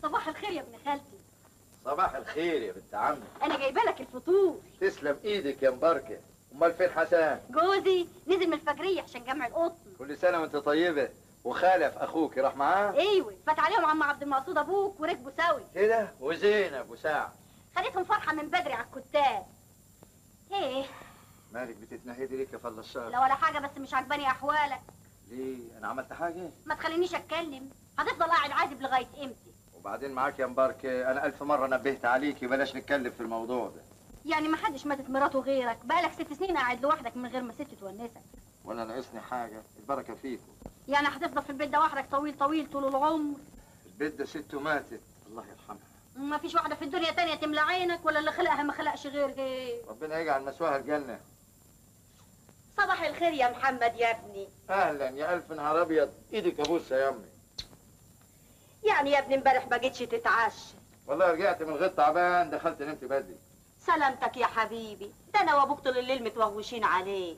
صباح الخير يا ابن خالتي صباح الخير يا بنت عمي انا جايبه لك الفطور تسلم ايدك يا مباركه امال فين حسن جوزي نزل من الفجريه عشان جمع القطن كل سنه وانت طيبه وخالف اخوك راح معاه ايوه فات عليهم عم عبد المقصود ابوك وركبوا سوي كده وزينب وسعد خدتهم فرحه من بدري على الكتاب ايه مالك بتتنهدي ليه كفل الشهر لا ولا حاجه بس مش عجباني احوالك ليه انا عملت حاجه ما تخلينيش اتكلم هتفضل قاعد عازب لغايه امتى وبعدين معاك يا مباركه انا الف مره نبهت عليكي بلاش نتكلم في الموضوع ده يعني ما حدش ماتت مراته غيرك بقالك ست سنين قاعد لوحدك من غير ما ست تونسك ولا ناقصني حاجه البركه فيكم يعني هتفضل في البيت ده وحدك طويل طويل طول العمر البيت ده سته ماتت الله يرحمها ما فيش واحده في الدنيا تانية تملى عينك ولا اللي خلقها ما خلقش غيرها ربنا يجعل مسواها الجنه صباح الخير يا محمد يا ابني اهلا يا الف نهار ابيض ايدك ابوسها يا امي يعني يا ابني امبارح ما جيتش تتعشى والله رجعت من الغيط تعبان دخلت نمت بدري سلامتك يا حبيبي ده انا وابوك طول الليل متوغوشين عليه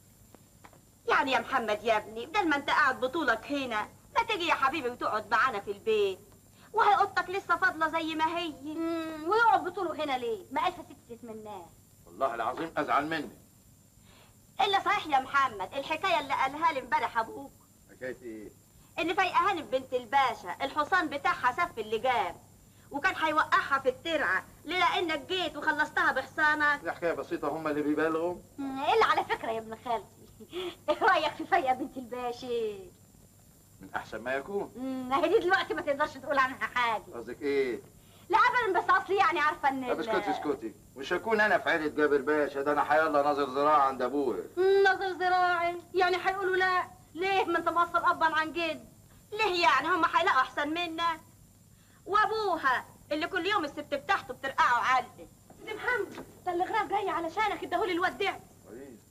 يعني يا محمد يا ابني بدل ما انت قاعد بطولك هنا ما تيجي يا حبيبي وتقعد معانا في البيت وهي اوضتك لسه فاضله زي ما هي مم، ويقعد بطوله هنا ليه ما الف ست تتمناه والله العظيم ازعل مني الا صحيح يا محمد الحكايه اللي قالها لي امبارح ابوك حكايه ايه ان فايقهاني بنت الباشا الحصان بتاعها سف اللجام وكان هيوقعها في الترعه لولا انك جيت وخلصتها بحصانك دي حكايه بسيطه هم اللي بيبالغوا مم، الا على فكره يا ابن خالتي ايه رايك في فيا بنت الباشا من احسن ما يكون مم، هي دي دلوقتي ما تقدرش تقول عنها حاجه قصدك ايه لا ابدا بس اصلي يعني عارفه ان طب ال- اسكتي اسكتي مش هكون انا في عيله جابر باشا ده انا حيالله ناظر زراعه عند ابوه مم، نظر زراعي يعني هيقولوا لا ليه ما انت مقصر ابا عن جد ليه يعني هم هيلاقوا احسن منا وابوها اللي كل يوم الست بتاعته بترقعه علقه سي محمد ده الاغراء جاي علشانك اداهولي الواد ده كويس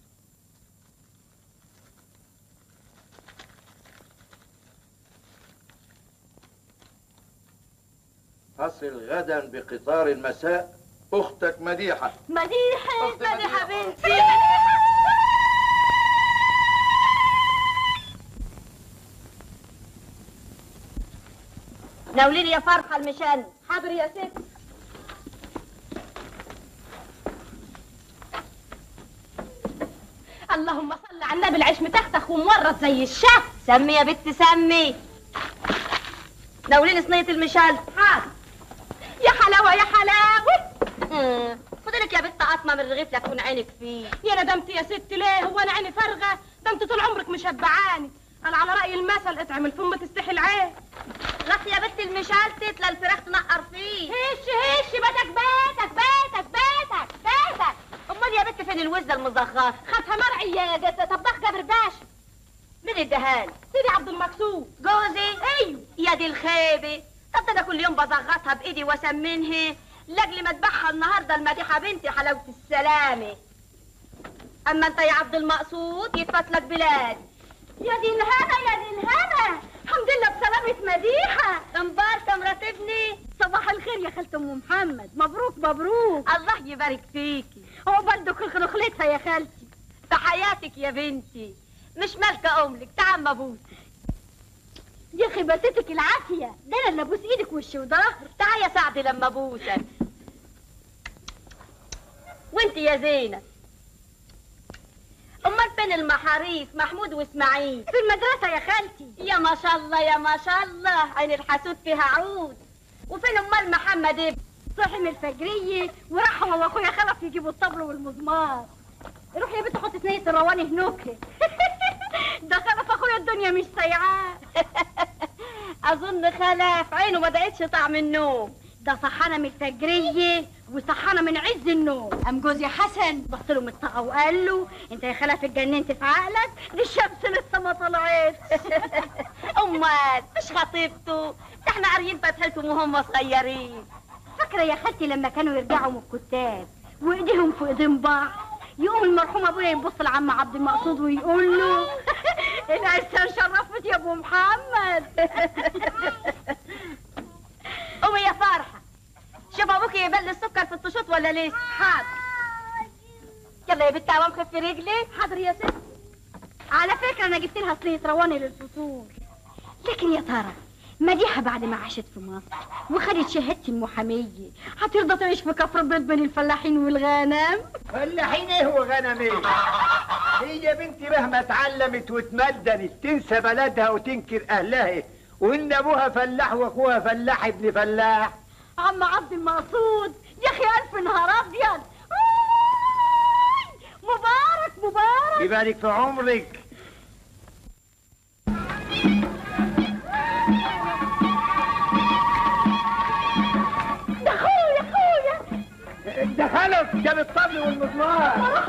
تصل غدا بقطار المساء اختك مديحه مديحه أختي مديحه مديحة. بنتي ناوليني يا فرحه المشان حاضر يا ست اللهم صل على النبي العيش متختخ ومورط زي الشهر سمي يا بت سمي ناوليني صينيه المشال حاضر يا حلاوه يا حلاوه مم. خدلك يا بت قطمه من الرغيف لتكون عينك فيه يا ندمت يا ست ليه هو انا عيني فارغه ده انت طول عمرك مشبعاني انا على راي المثل اطعم الفم تستحي العين غف يا بت المشال تتلى الفراخ تنقر فيه هش هش بيتك بيتك بيتك بيتك بيتك امال يا بت فين الوزه المزغره خدها مرعي يا جد- طباخ جابر باشا مين اداهالي سيدي عبد المقصود جوزي ايوه يا دي الخيبه طب ده انا كل يوم بزغطها بايدي واسمنها لاجل ما اذبحها النهارده المديحه بنتي حلاوه السلامه اما انت يا عبد المقصود يتفتلك بلاد يا دي الهنا يا دي الهنا الحمد لله بسلامة مديحة مباركه مرات ابني صباح الخير يا خالة ام محمد مبروك مبروك الله يبارك فيكي عقبال دخول خلقتها يا خالتي في حياتك يا بنتي مش مالكه امك تعم ابوس يا اخي بسيتك العافية ده انا اللي ابوس ايدك وش وظهر تعال يا سعدي لما ابوسك وانت يا زينب امال فين المحاريس محمود واسماعيل في المدرسة يا خالتي يا ما شاء الله يا ما شاء الله عين الحسود فيها عود وفين امال محمد ابن صحي من الفجرية وراح هو واخويا خلف يجيبوا الطبل والمزمار روح يا بنت حط صينية الرواني هنوك ده خلف اخويا الدنيا مش سايعاه اظن خلف عينه ما دقتش طعم النوم ده صحانا من الفجرية وصحانا من عز النوم قام جوزي حسن بص له من الطاقة وقال له انت يا خلف اتجننت في عقلك دي الشمس لسه ما طلعتش امال مش خطيبته ده احنا قاريين فتحتهم وهم صغيرين فاكرة يا خالتي لما كانوا يرجعوا من الكتاب وايديهم في ايدين بعض يقوم المرحوم ابويا يبص لعم عبد المقصود ويقول له العسة شرفت يا ابو محمد قومي يا فرحه شوف ابوك يبل السكر في الطشوط ولا لسه حاضر يلا يا بنت عوام خفي رجلك حاضر يا ست على فكرة انا جبت لها صينية رواني للفطور لكن يا ترى مديحة بعد ما عاشت في مصر وخدت شهادة المحامية هترضى تعيش في كفر بيض بين الفلاحين والغنم فلاحين ايه وغنم ايه هي بنتي مهما اتعلمت واتمدنت تنسى بلدها وتنكر اهلها وان ابوها فلاح واخوها فلاح ابن فلاح عم عبد المقصود يا اخي الف نهار ابيض أوي! مبارك مبارك يبارك في عمرك ده اخويا اخويا ده خلف جاب الطبل والمزمار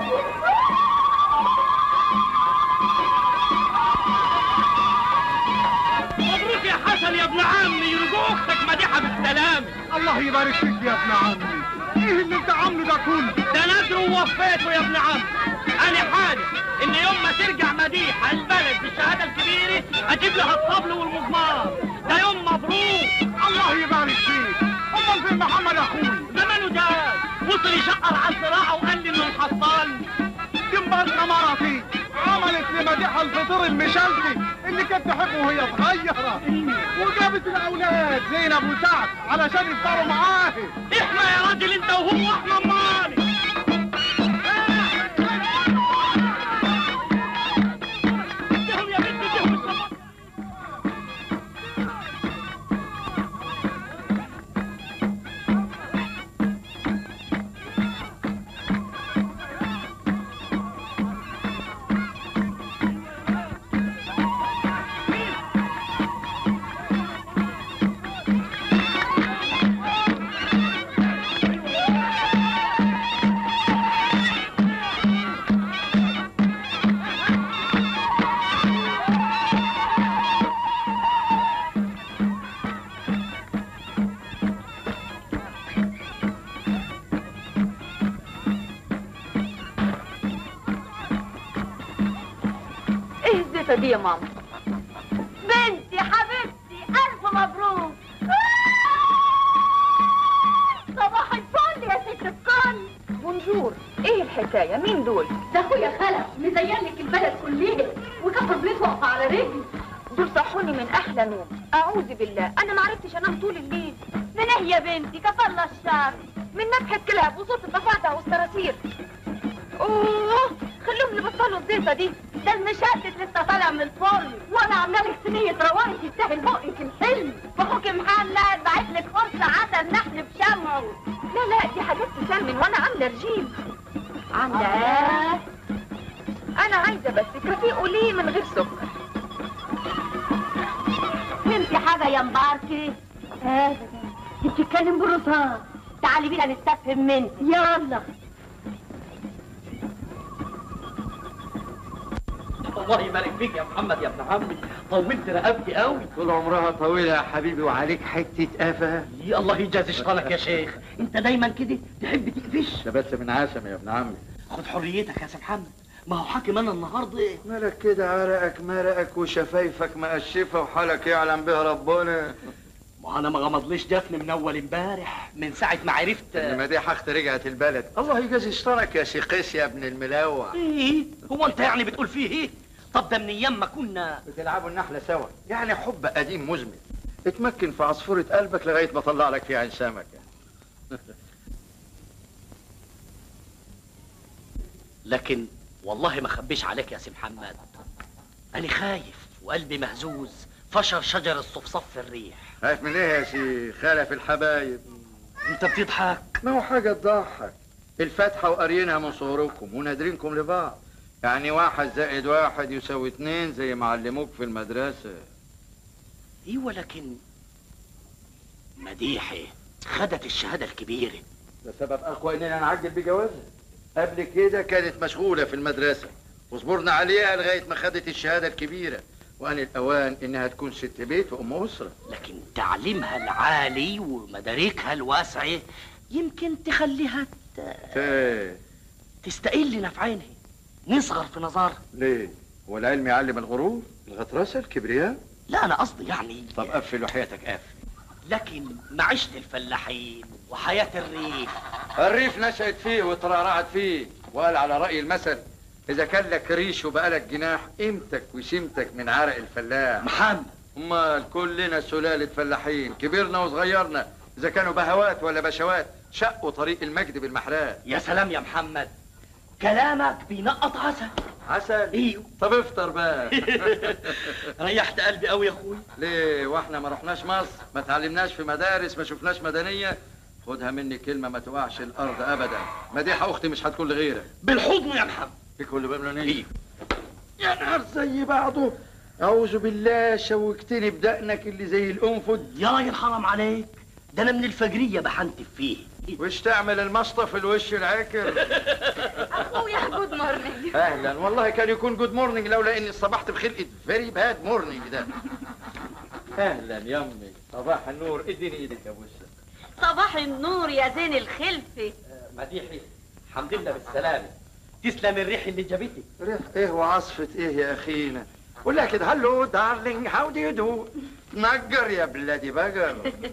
مبروك يا حسن يا ابن عمي يرجو اختك مديحه بالسلام الله يبارك فيك يا ابن عمي ايه اللي انت عامله ده كله ده نادر ووفيته يا ابن عمي انا حالف ان يوم ما ترجع مديحه البلد بالشهاده الكبيره اجيب لها الطبل والمزمار ده يوم مبروك الله يبارك فيك امال فين محمد اخوي زمانه جاي وصل يشقر على الزراعه وقال لي انه محصلني جنبها مرتي عملت لمديحة الفطور المشلتي اللي كانت تحبه وهي صغيرة وجابت الأولاد زينب وسعد علشان يفطروا معاه احنا يا راجل انت وهو احنا امالي اديهم يا بنت اديهم الصبر ايه الزفة دي يا ماما بنتي حبيبتي الف مبروك صباح الفل يا ست الكل بونجور ايه الحكاية مين دول ده اخويا خلف مزين لك البلد كلها وكفر بيت واقفه على رجلي دول صحوني من احلى نوم اعوذ بالله انا ما عرفتش انام طول الليل من ايه يا بنتي كفر الله الشر من نفحة كلاب وصوت الضفادع والصراصير اوه خليهم يبطلوا الزيطة دي ده المشتت لسه طالع من الفرن وانا عامله لك صينيه روايح تستاهل بقك الحلم واخوك محمد بعت لك قرص عسل نحل بشمعه لا لا دي حاجات تسمن وانا عامله رجيم عامله ايه انا عايزه بس كافيه قوليه من غير سكر فهمتي حاجه يا مباركي ابدا دي بتتكلم بالرصاص تعالي بينا نستفهم منك يلا الله يبارك فيك يا محمد يا ابن عمي طولت رقبتي قوي طول عمرها طويلة يا حبيبي وعليك حتة قفا يا الله يجازي شغلك يا شيخ انت دايما كده تحب تقفش ده بس من عشم يا ابن عمي خد حريتك يا سي محمد ما هو حاكم انا النهارده مالك كده عرقك مرقك وشفايفك مقشفة وحالك يعلم بها ربنا ما انا ما غمضليش دفن من اول امبارح من ساعه ما عرفت لما دي حاجة رجعت البلد الله يجازي شطرك يا شيخ قيس يا ابن الملاوع ايه هو انت يعني بتقول فيه ايه طب ده من ايام ما كنا بتلعبوا النحلة سوا يعني حب قديم مزمن اتمكن في عصفورة قلبك لغاية ما طلع لك فيها عين سمكة لكن والله ما خبيش عليك يا سي محمد انا خايف وقلبي مهزوز فشر شجر الصفصف في الريح خايف من ايه يا شيخ خالف الحبايب انت بتضحك ما هو حاجة تضحك الفاتحة وقاريينها من صغركم ونادرينكم لبعض يعني واحد زائد واحد يساوي اتنين زي ما علموك في المدرسة ايوه لكن مديحه خدت الشهاده الكبيره ده سبب اقوى اننا نعجل بجوازها قبل كده كانت مشغولة في المدرسة وصبرنا عليها لغاية ما خدت الشهادة الكبيرة وأن الأوان إنها تكون ست بيت وأم أسرة لكن تعليمها العالي ومداركها الواسعه يمكن تخليها ت- ايه تستقلنا في عينها نصغر في نظرها ليه؟ هو العلم يعلم الغرور؟ الغطرسة الكبرياء؟ لا انا قصدي يعني طب قفل وحياتك قفل لكن معيشة الفلاحين وحياة الريف الريف نشأت فيه وترعرعت فيه وقال على رأي المثل إذا كان لك ريش وبقى لك جناح قيمتك وشيمتك من عرق الفلاح محمد امال كلنا سلالة فلاحين كبرنا وصغيرنا اذا كانوا بهوات ولا بشوات شقوا طريق المجد بالمحراب يا سلام يا محمد كلامك بينقط عسل عسل ايوه طب افطر بقى ريحت قلبي قوي يا اخوي ليه واحنا ما رحناش مصر ما تعلمناش في مدارس ما شفناش مدنية خدها مني كلمة ما توقعش الأرض أبدا مديحة أختي مش هتكون لغيرك بالحضن يا محمد بكل بملونية إيه. يا نهار زي بعضه أعوذ بالله شوكتني بدقنك اللي زي الأنفد يا راجل حرام عليك ده انا من الفجريه بحنتف فيه وش تعمل المسطة في الوش العاكر اخويا جود مورنينج أهلا والله كان يكون جود مورنينج لولا إني صبحت بخلقة فيري باد مورنينج ده أهلا يا أمي صباح النور اديني إيدك يا بوسة صباح النور يا زين الخلفة مديحي الحمد لله بالسلامه تسلم الريح اللي جابتك ريح ايه وعصفة ايه يا اخينا قول لها كده هلو دارلينج هاو دو يو دو نجر يا بلادي بقر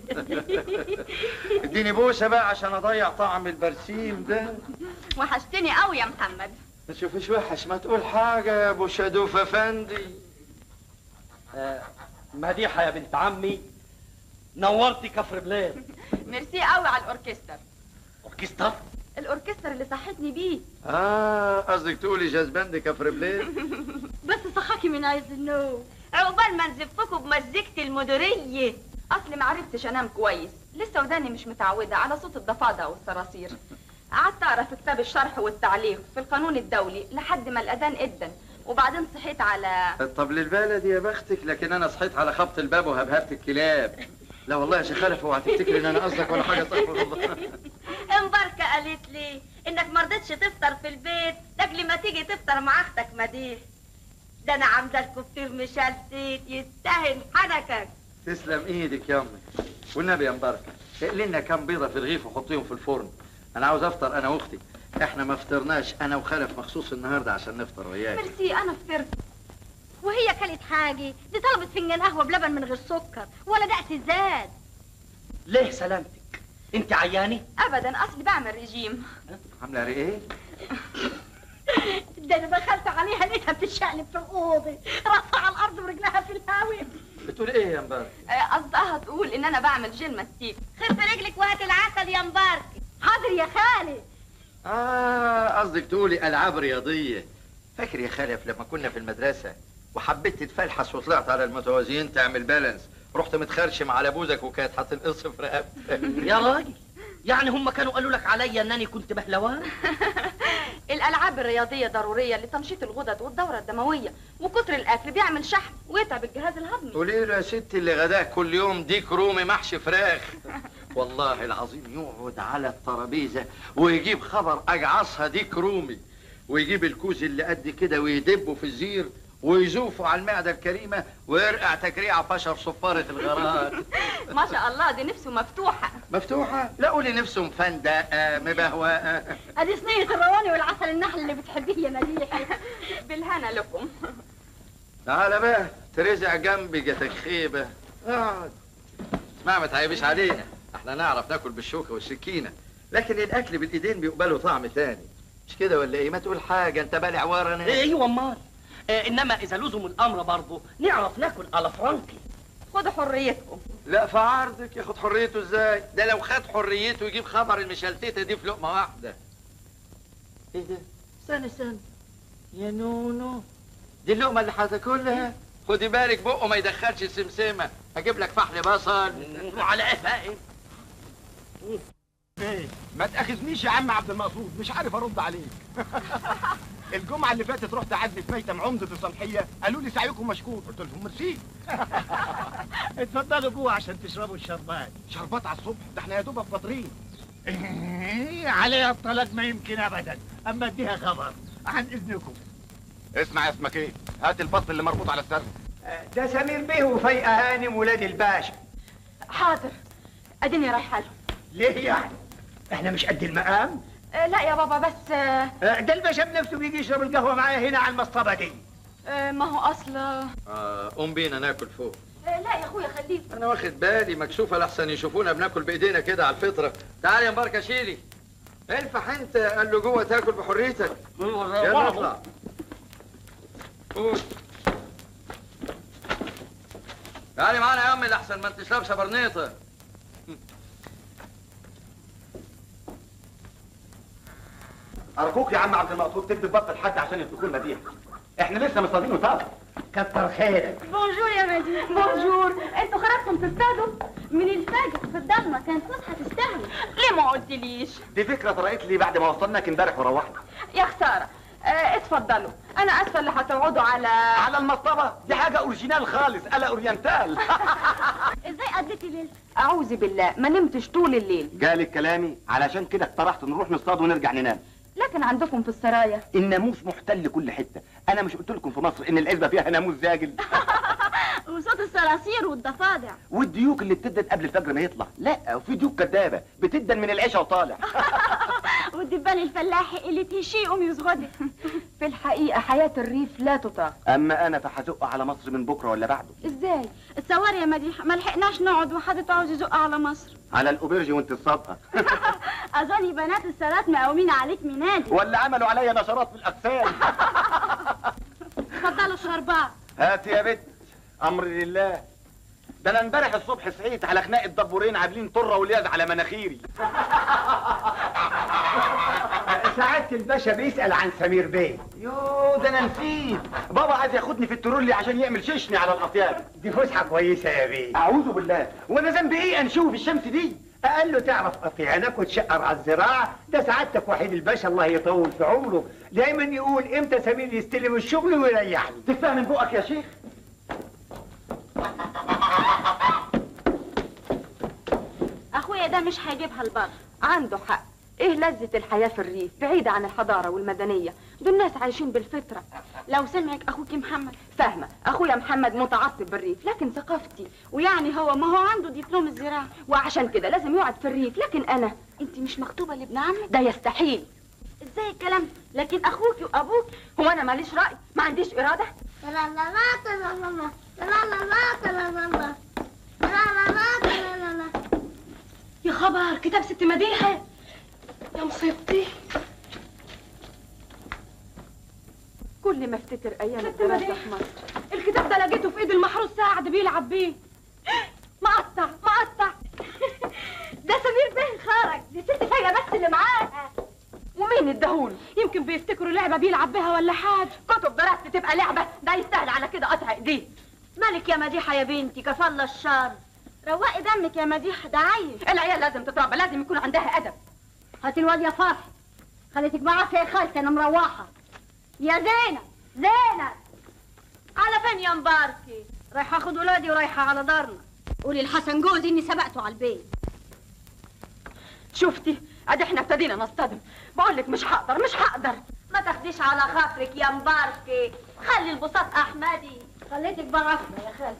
اديني بوسه بقى عشان اضيع طعم البرسيم ده وحشتني قوي يا محمد ما تشوفش وحش ما تقول حاجه يا ابو شادوف افندي آه، مديحه يا بنت عمي نورتي كفر بلاد ميرسي قوي على الاوركستر اوركسترا الاوركستر اللي صحتني بيه اه قصدك تقولي جاز باند كفر بليل بس صحاكي من عايز النوم عقبال ما نزفكوا بمزيكة المديرية اصلي ما عرفتش انام كويس لسه وداني مش متعوده على صوت الضفادع والصراصير قعدت اقرا في كتاب الشرح والتعليق في القانون الدولي لحد ما الاذان ادن وبعدين صحيت على طب للبلد يا بختك لكن انا صحيت على خبط الباب وهبهبت الكلاب لا والله يا شيخ خلف اوعى تفتكر ان انا قصدك ولا حاجه استغفر الله مباركة قالت لي انك مرضتش تفطر في البيت لاجل ما تيجي تفطر مع اختك مديح ده انا عامله لكم فطير مشلتت يستاهل حنكك تسلم ايدك يا امي والنبي يا مباركه اقلي لنا كام بيضه في رغيف وحطيهم في الفرن انا عاوز افطر انا واختي احنا ما فطرناش انا وخلف مخصوص النهارده عشان نفطر وياك ميرسي انا فطرت وهي كلت حاجه دي طلبت فنجان قهوه بلبن من غير سكر ولا دقس زاد ليه سلامتك انت عياني ابدا اصلي بعمل ريجيم عامله ايه ده انا دخلت عليها لقيتها بتتشقلب في الاوضه راسها على الارض ورجلها في الهواء بتقول ايه يا مبارك آه، قصدها تقول ان انا بعمل جيل ماستيك خف رجلك وهات العسل يا مبارك حاضر يا خالي اه قصدك تقولي العاب رياضيه فاكر يا خلف لما كنا في المدرسه وحبيت تتفلحس وطلعت على المتوازيين تعمل بالانس رحت متخرشم على بوزك وكانت هتنقص في رقبتك يا راجل يعني هم كانوا قالوا لك عليا انني كنت بهلوان الالعاب الرياضيه ضروريه لتنشيط الغدد والدوره الدمويه وكتر الاكل بيعمل شحم ويتعب الجهاز الهضمي قولي له يا ستي اللي غداه كل يوم ديك رومي محشي فراخ والله العظيم يقعد على الترابيزه ويجيب خبر اجعصها ديك رومي ويجيب الكوز اللي قد كده ويدبه في الزير ويزوفه على المعده الكريمه ويرقع تكريعه فشر صفاره الغرات ما شاء الله دي نفسه مفتوحه مفتوحه لا قولي نفسه مفندقه مبهوقه ادي صينيه الرواني والعسل النحل اللي بتحبيه يا مديحه بالهنا لكم تعالى بقى ترزع جنبي جاتك خيبه اقعد اسمع ما تعيبش علينا احنا نعرف ناكل بالشوكه والسكينه لكن الاكل بالايدين بيقبله طعم تاني مش كده ولا ايه ما تقول حاجه انت بالع ورا إيه، ايوه امال آه، انما اذا لزم الامر برضه نعرف ناكل على فرنكي خدوا حريتكم لا في عرضك ياخد حريته ازاي ده لو خد حريته يجيب خبر المشلتته دي في لقمه واحده ايه ده استنى استنى يا نونو دي اللقمه اللي هتاكلها خدي بالك بقه ما يدخلش السمسمه هجيب لك فحل بصل وعلى قفاء ايه ما تاخذنيش يا عم عبد المقصود مش عارف ارد عليك الجمعة اللي فاتت رحت اعزي في ميتم عمدة الصالحية قالوا لي سعيكم مشكور قلت لهم ميرسي اتفضلوا جوه عشان تشربوا الشربات شربات على الصبح ده احنا يا دوبك فاطرين إيه، عليها الطلاق ما يمكن ابدا اما اديها خبر عن اذنكم اسمع اسمك ايه هات الفصل اللي مربوط على السر ده سمير بيه وفيقة هانم ولاد الباشا حاضر اديني رايحه لهم ليه يعني احنا مش قد المقام آه، لا يا بابا بس آه، آه، ده الباشا بنفسه بيجي يشرب القهوة معايا هنا على المصطبة دي آه، ما هو اصل آه قوم بينا ناكل فوق آه، لا يا اخويا خليك انا واخد بالي مكسوفه لحسن يشوفونا بناكل بايدينا كده على الفطره تعال يا مباركه شيلي الفح انت قال له جوه تاكل بحريتك يلا اطلع قول يعني معانا يا امي الاحسن ما انتش لابسه برنيطه ارجوك يا عم عبد المقصود تكتب بطل حد عشان يدخل مديح احنا لسه مصطادينه طبعا كتر خيرك بونجور يا مديح بونجور انتوا خرجتم تصطادوا من الفجر في الضلمه كانت فسحه تستاهلوا ليه ما قلتليش دي فكره طرقت لي بعد ما وصلناك امبارح وروحنا يا خساره آه اتفضلوا انا اسفه اللي هتقعدوا على على المصطبه دي حاجه اوريجينال خالص الا اورينتال ازاي قضيتي ليلتك اعوذ بالله ما نمتش طول الليل جالك كلامي علشان كده اقترحت نروح نصطاد ونرجع ننام لكن عندكم في السرايا الناموس محتل كل حته انا مش قلت لكم في مصر ان العزبه فيها ناموس زاجل وصوت الصراصير والضفادع والديوك اللي بتدن قبل الفجر ما يطلع لا وفي ديوك كدابه بتدن من العشاء وطالع والدبان الفلاحي اللي تهشيه يقوم يزغدك في الحقيقه حياه الريف لا تطاق اما انا فهزق على مصر من بكره ولا بعده ازاي اتصوري يا مديحه ما لحقناش نقعد وحد عاوز يزق على مصر على الاوبرج وانت الصادقه اظن بنات السارات مقاومين عليك منادي ولا عملوا عليا نشرات في الاقسام اتفضلوا شربات هات يا بت امر لله ده انا امبارح الصبح صحيت على خناق الدبورين عاملين طره والياز على مناخيري سعادة الباشا بيسأل عن سمير بيه يو ده انا نسيت بابا عايز ياخدني في الترولي عشان يعمل ششني على الاطياب دي فسحة كويسة يا بيه اعوذ بالله وانا ذنبي ايه انشوه في الشمس دي قال له تعرف قطيعنك وتشقر على الزراعة ده سعادتك وحيد الباشا الله يطول في عمره دايما يقول امتى سمير يستلم الشغل ويريحني تفهم من بقك يا شيخ اخويا ده مش هيجيبها البر عنده حق ايه لذة الحياة في الريف بعيدة عن الحضارة والمدنية دول ناس عايشين بالفطرة لو سمعك اخوك محمد فاهمة اخويا محمد متعصب بالريف لكن ثقافتي ويعني هو ما هو عنده دبلوم الزراعة وعشان كده لازم يقعد في الريف لكن انا انت مش مخطوبة لابن عمك ده يستحيل ازاي الكلام ده؟ لكن اخوك وابوك هو انا ماليش رأي ما عنديش إرادة يا خبر كتاب ست مديحة يا مصيبتي كل ما افتكر ايام ست الدراسة مديحة. في مصر الكتاب ده لقيته في ايد المحروس ساعد بيلعب بيه مقطع مقطع ده سمير بيه خرج دي ست فايقة بس اللي معاها ومين اداهوله يمكن بيفتكروا لعبة بيلعب بيها ولا حاجة كتب دراستي تبقى لعبة ده يستاهل على كده قطع ايديه مالك يا مديحة يا بنتي كفى الله الشر روقي دمك يا مديحة ده عيل العيال لازم تتربى لازم يكون عندها ادب هاتي الواد يا فرح خليتك بعافية يا خالتي انا مروحة يا زينب زينب على فين يا مباركي رايحة اخد ولادي ورايحة على دارنا قولي لحسن جوزي اني سبقته على البيت شفتي ادي احنا ابتدينا نصطدم بقول لك مش هقدر مش هقدر ما تاخديش على خاطرك يا مباركي خلي البساط احمدي خليتك بعافية يا خالتي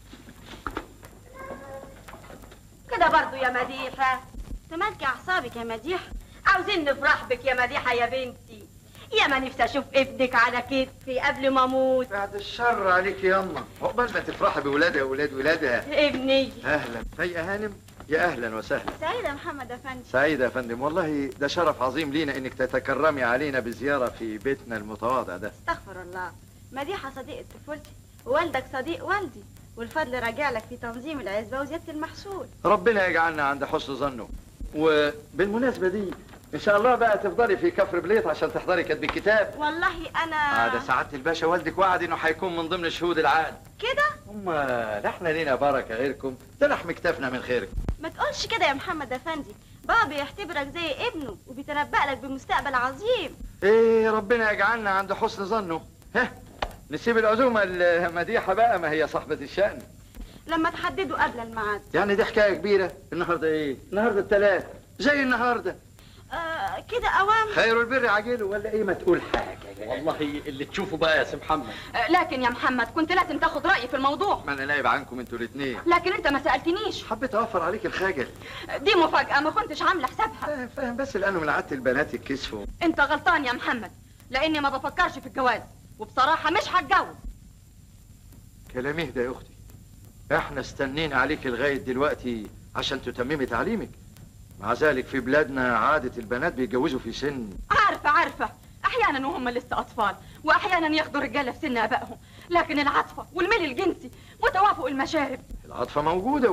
كده برضو يا مديحة تمالكي اعصابك يا مديحة عاوزين نفرح بك يا مديحة يا بنتي يا ما نفسي اشوف ابنك على كتفي قبل ما اموت بعد الشر عليك يا يما عقبال ما تفرحي بولادها وولاد ولادها ابني اهلا فايقه هانم يا اهلا وسهلا سعيدة محمد افندي سعيدة يا فندم والله ده شرف عظيم لينا انك تتكرمي علينا بزيارة في بيتنا المتواضع ده استغفر الله مديحة صديقة طفولتي ووالدك صديق والدي والفضل راجع لك في تنظيم العزبة وزيادة المحصول ربنا يجعلنا عند حسن ظنه وبالمناسبة دي ان شاء الله بقى تفضلي في كفر بليط عشان تحضري كتب الكتاب والله انا عاد سعادة الباشا والدك وعد انه هيكون من ضمن شهود العقد كده هم لا احنا لينا بركة غيركم ده لحم كتافنا من خيركم ما تقولش كده يا محمد افندي بابا بيعتبرك زي ابنه وبيتنبأ لك بمستقبل عظيم ايه ربنا يجعلنا عند حسن ظنه ها نسيب العزومة المديحة بقى ما هي صاحبة الشأن لما تحددوا قبل الميعاد يعني دي حكاية كبيرة النهاردة ايه النهاردة التلات زي النهاردة آه كده اوام خير البر عاجله ولا ايه ما تقول حاجة والله اللي تشوفه بقى يا سي محمد آه، لكن يا محمد كنت لازم تاخد رأيي في الموضوع ما انا نايب عنكم انتوا الاثنين لكن انت ما سألتنيش حبيت اوفر عليك الخجل دي مفاجأة ما كنتش عاملة حسابها فاهم فاهم بس لانه من عادة البنات الكسفوا انت غلطان يا محمد لاني ما بفكرش في الجواز وبصراحة مش هتجوز كلام اهدى يا اختي احنا استنينا عليك لغاية دلوقتي عشان تتممي تعليمك مع ذلك في بلادنا عادة البنات بيتجوزوا في سن عارفة عارفة احيانا وهم لسه اطفال واحيانا ياخدوا رجالة في سن ابائهم لكن العاطفة والميل الجنسي وتوافق المشارب العاطفة موجودة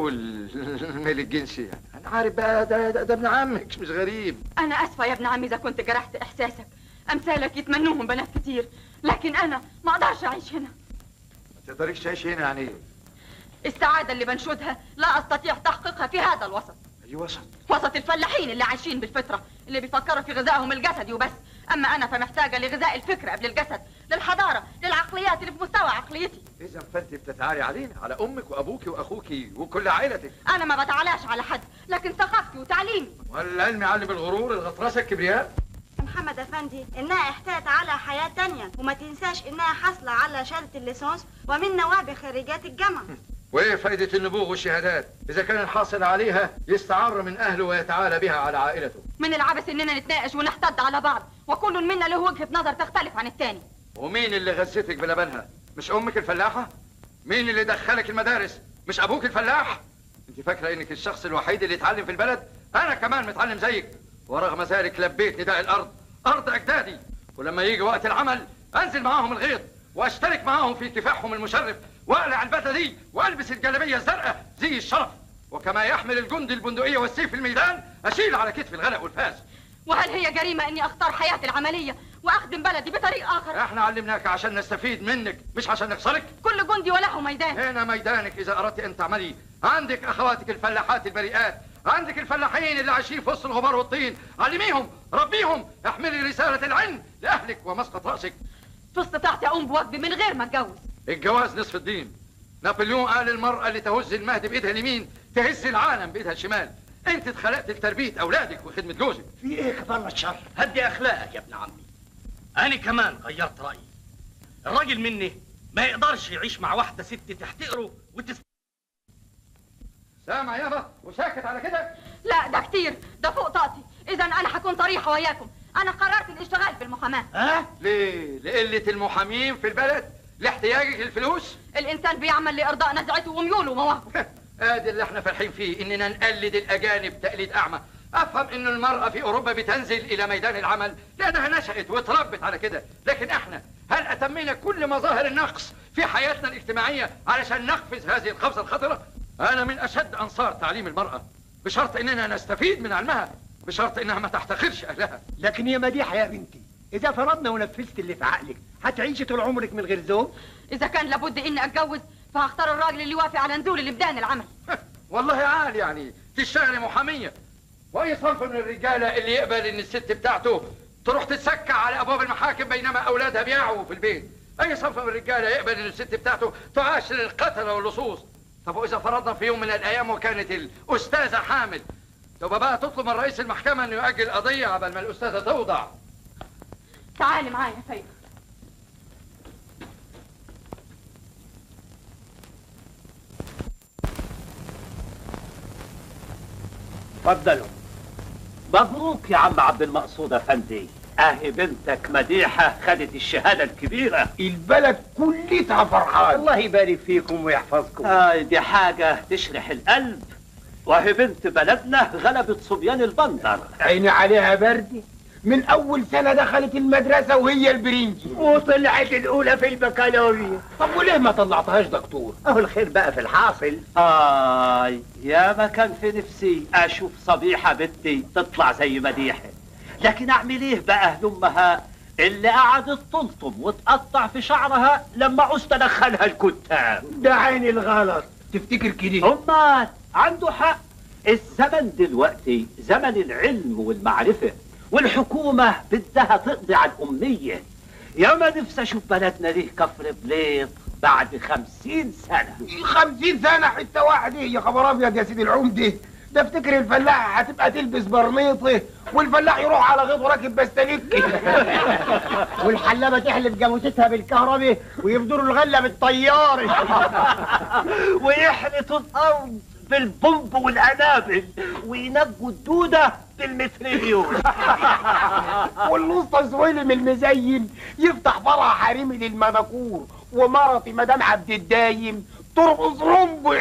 والميل الجنسي يعني أنا عارف بقى ده, ده, ده ابن عمك مش غريب انا اسفه يا ابن عمي اذا كنت جرحت احساسك امثالك يتمنوهم بنات كتير لكن انا ما اقدرش اعيش هنا ما تقدريش تعيش هنا يعني إيه؟ السعاده اللي بنشودها لا استطيع تحقيقها في هذا الوسط أي وسط وسط الفلاحين اللي عايشين بالفطره اللي بيفكروا في غذائهم الجسدي وبس اما انا فمحتاجه لغذاء الفكر قبل الجسد للحضاره للعقليات اللي في مستوى عقليتي إذا فأنت بتتعالي علينا على أمك وأبوك وأخوك وكل عائلتك انا ما بتعالاش على حد لكن ثقافتي وتعليمي والعلم يعلم الغرور الغطرسة الكبرياء محمد افندي انها احتاجت على حياة تانية وما تنساش انها حاصلة على شهادة الليسانس ومن نواب خريجات الجامعة وإيه فايدة النبوغ والشهادات إذا كان الحاصل عليها يستعر من أهله ويتعالى بها على عائلته من العبث اننا نتناقش ونحتد على بعض وكل منا له وجهه نظر تختلف عن التاني ومين اللي غذتك بلبنها؟ مش أمك الفلاحة؟ مين اللي دخلك المدارس؟ مش أبوك الفلاح؟ أنت فاكرة إنك الشخص الوحيد اللي اتعلم في البلد؟ أنا كمان متعلم زيك ورغم ذلك لبيت نداء الأرض أرض أجدادي ولما يجي وقت العمل أنزل معاهم الغيط وأشترك معاهم في كفاحهم المشرف وأقلع البدلة دي وألبس الجلابية الزرقاء زي الشرف وكما يحمل الجندي البندقية والسيف في الميدان أشيل على كتف الغلق والفاس وهل هي جريمه اني اختار حياتي العمليه واخدم بلدي بطريق اخر احنا علمناك عشان نستفيد منك مش عشان نخسرك كل جندي وله ميدان هنا ميدانك اذا اردت ان تعملي عندك اخواتك الفلاحات البريئات عندك الفلاحين اللي عايشين في وسط الغبار والطين علميهم ربيهم احملي رسالة العلم لأهلك ومسقط رأسك في استطاعتي اقوم بواجبي من غير ما اتجوز الجواز نصف الدين نابليون قال المرأة اللي تهز المهد بإيدها اليمين تهز العالم بإيدها الشمال انت اتخلقت لتربية أولادك وخدمة جوزك في ايه كفر الشر هدي اخلاقك يا ابن عمي انا كمان غيرت رايي الراجل مني ما يقدرش يعيش مع واحده ست تحتقره وتس سامع يابا وساكت على كده لا ده كتير ده فوق طاقتي اذا انا هكون صريحه وياكم انا قررت الاشتغال في المحاماه ها ليه لقلة المحامين في البلد لاحتياجك للفلوس الانسان بيعمل لارضاء نزعته وميوله ومواهبه ادي اللي احنا فالحين فيه اننا نقلد الاجانب تقليد اعمى افهم ان المرأة في اوروبا بتنزل الى ميدان العمل لانها نشأت واتربت على كده لكن احنا هل اتمينا كل مظاهر النقص في حياتنا الاجتماعية علشان نقفز هذه القفزة الخطرة انا من اشد انصار تعليم المرأة بشرط اننا نستفيد من علمها بشرط انها ما تحتقرش اهلها لكن يا مديحه يا بنتي اذا فرضنا ونفذت اللي في عقلك هتعيشي طول عمرك من غير زوج اذا كان لابد اني اتجوز فهختار الراجل اللي يوافق على نزول لميدان العمل والله عال يعني تشتغلي محامية واي صنف من الرجالة اللي يقبل ان الست بتاعته تروح تتسكع على ابواب المحاكم بينما اولادها بيعوا في البيت اي صنف من الرجالة يقبل ان الست بتاعته تعاشر القتلة واللصوص طب واذا فرضنا في يوم من الايام وكانت الاستاذة حامل تبقى بقى تطلب من رئيس المحكمة انه يؤجل القضية قبل ما الاستاذة توضع تعالي معايا يا فايدة اتفضلوا مبروك يا عم عبد المقصود افندي اهي بنتك مديحه خدت الشهاده الكبيره البلد كلها فرحان الله يبارك فيكم ويحفظكم آه دي حاجه تشرح القلب وهي بنت بلدنا غلبت صبيان البندر عيني عليها بردي من اول سنه دخلت المدرسه وهي البرنجي وطلعت الاولى في البكالوريا طب وليه ما طلعتهاش دكتور اهو الخير بقى في الحاصل آي يا ما كان في نفسي اشوف صبيحه بنتي تطلع زي مديحه لكن اعمل ايه بقى لامها اللي قعدت تلطم وتقطع في شعرها لما عوزت ادخلها الكتاب ده عين الغلط تفتكر كده امال عنده حق الزمن دلوقتي زمن العلم والمعرفة والحكومة بدها تقضي على الأمية يا ما نفسي أشوف بلدنا ليه كفر بليط بعد خمسين سنة خمسين سنة حتة واحدة يا خبر أبيض يا سيدي العمدة ده افتكر الفلاح هتبقى تلبس برنيطه والفلاح يروح على غيط وراكب بستانيك والحلابة تحلف جاموستها بالكهرباء ويفضلوا الغلة بالطيارة ويحرثوا الأرض بالبومب والأنابل وينجوا الدودة بالمتريليون والوسطى سويلم المزين يفتح فرع حريمي للمناكور ومرتي مدام عبد الدايم ترقص رمبي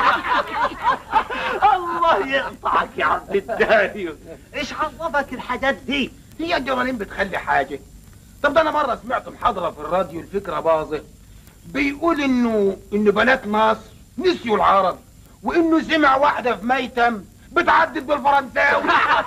الله يقطعك يا عبد الدايم ايش عرفك الحاجات دي هي الجرانين بتخلي حاجة طب ده انا مرة سمعت محاضرة في الراديو الفكرة باظت بيقول انه ان بنات مصر نسيوا العربي وانه سمع واحده في ميتم بتعدد بالفرنساوي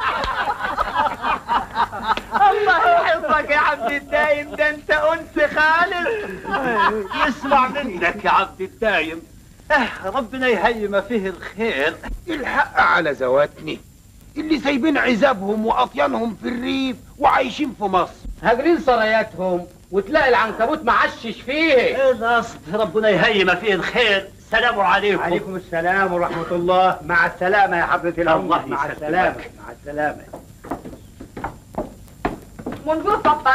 الله يحفظك يا عبد الدايم ده انت انس خالد يسمع منك يا عبد الدايم اه ربنا يهيم فيه الخير الحق على زواتني اللي سايبين عزابهم واطيانهم في الريف وعايشين في مصر هاجرين سراياتهم وتلاقي العنكبوت معشش فيه ايه القصد ربنا يهيم فيه الخير سلام عليكم عليكم السلام ورحمة الله مع السلامة يا حضرة الله العمر مع يسلمك. السلامة مع السلامة بونجور بابا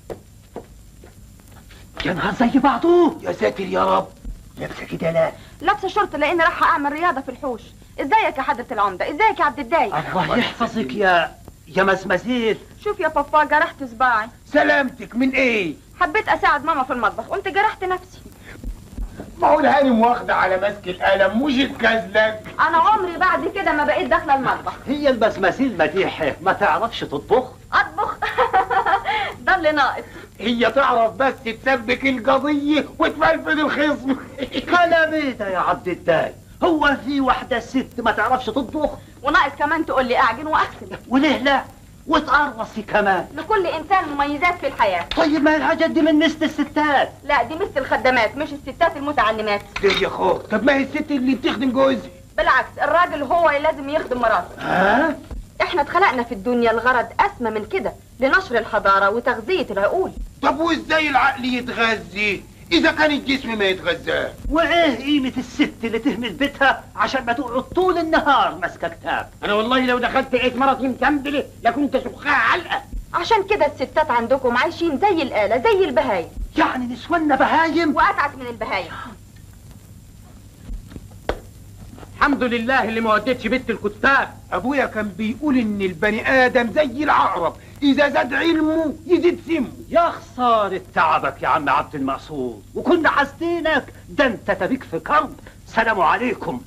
يا نهار زي بعضه يا ساتر يا رب لابسة كده لا لابسه شرطه لاني رايحه اعمل رياضه في الحوش ازيك يا حضره العمده ازيك يا عبد الدايم الله يحفظك يا يا مزمزيل شوف يا بابا جرحت صباعي سلامتك من ايه حبيت اساعد ماما في المطبخ قمت جرحت نفسي ما هو الهانم واخده على مسك القلم مش الكزلك انا عمري بعد كده ما بقيت داخله المطبخ هي المزمزيل مديحة ما تعرفش تطبخ اطبخ ده اللي ناقص هي تعرف بس تسبك القضيه وتفلفل الخصم كلام ايه ده يا عبد الدايم هو في واحدة ست ما تعرفش تطبخ وناقص كمان تقول لي اعجن واغسل وليه لا وتقرصي كمان لكل انسان مميزات في الحياه طيب ما الحاجات دي من نست الستات لا دي مثل الخدامات مش الستات المتعلمات ليه يا اخو طب ما هي الست اللي بتخدم جوزها بالعكس الراجل هو اللي لازم يخدم مراته ها احنا اتخلقنا في الدنيا الغرض اسمى من كده لنشر الحضاره وتغذيه العقول طب وازاي العقل يتغذي اذا كان الجسم ما يتغذاش وايه قيمة الست اللي تهمل بيتها عشان ما تقعد طول النهار ماسكة كتاب أنا والله لو دخلت لقيت مرتي مكمبلة لكنت سخاها علقة عشان كده الستات عندكم عايشين زي الآلة زي البهايم يعني نسوانا بهايم وأتعس من البهايم الحمد لله اللي ما وديتش بنت الكتاب ابويا كان بيقول ان البني ادم زي العقرب اذا زاد علمه يزيد سمه يا خسارة تعبك يا عم عبد المقصود وكنا حاسدينك ده انت تبيك في كرب سلام عليكم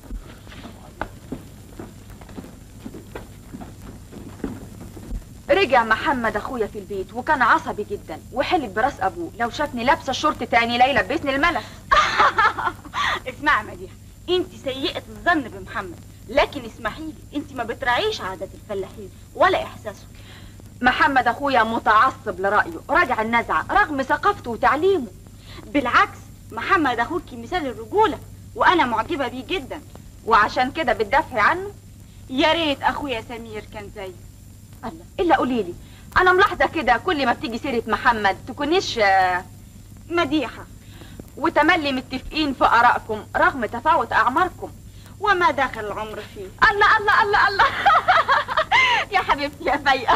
رجع محمد اخويا في البيت وكان عصبي جدا وحلف براس ابوه لو شافني لابسه الشورت تاني لا يلبسني الملس اسمعي يا مديحة انت سيئة الظن بمحمد لكن اسمحي لي انت ما بتراعيش عادات الفلاحين ولا احساسهم محمد اخويا متعصب لرايه راجع النزعه رغم ثقافته وتعليمه بالعكس محمد اخوك مثال الرجولة وانا معجبة بيه جدا وعشان كده بتدافعي عنه يا ريت اخويا سمير كان زيه الله الا قولي لي انا ملاحظه كده كل ما بتيجي سيره محمد تكونيش آه، مديحة وتملي متفقين في ارائكم رغم تفاوت اعماركم وما دخل العمر فيه الله الله الله الله يا حبيبتي يا فايقه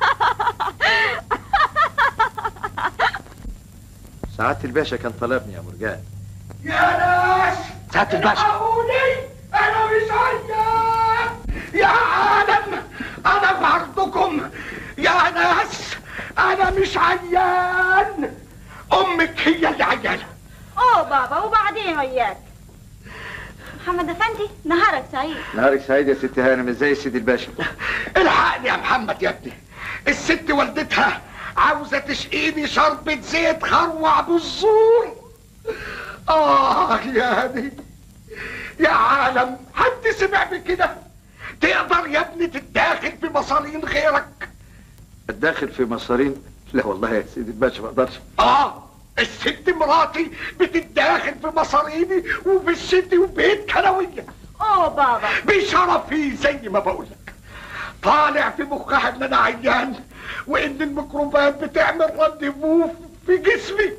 سعادة الباشا كان طلبني يا مرجان يا ناس سعادة الباشا أقولي أنا مش عيان يا عالم أنا في عرضكم يا ناس أنا مش عيان أمك هي اللي عيانة اوه بابا وبعدين وياك محمد افندي نهارك سعيد نهارك سعيد يا ست هانم ازاي سيدي الباشا الحقني يا محمد يا ابني الست والدتها عاوزة تشقيني شربة زيت خروع بالزور آه يا دي يا عالم حد سمع بكده تقدر يا ابني تتداخل في مصارين غيرك الداخل في مصارين لا والله يا سيدي الباشا ما اقدرش اه الست مراتي بتتداخل في مصاريني وفي الست وبيت كروية اوه بابا بشرفي زي ما بقولك طالع في مخها ان انا عيان وان الميكروبات بتعمل رنديفو في جسمي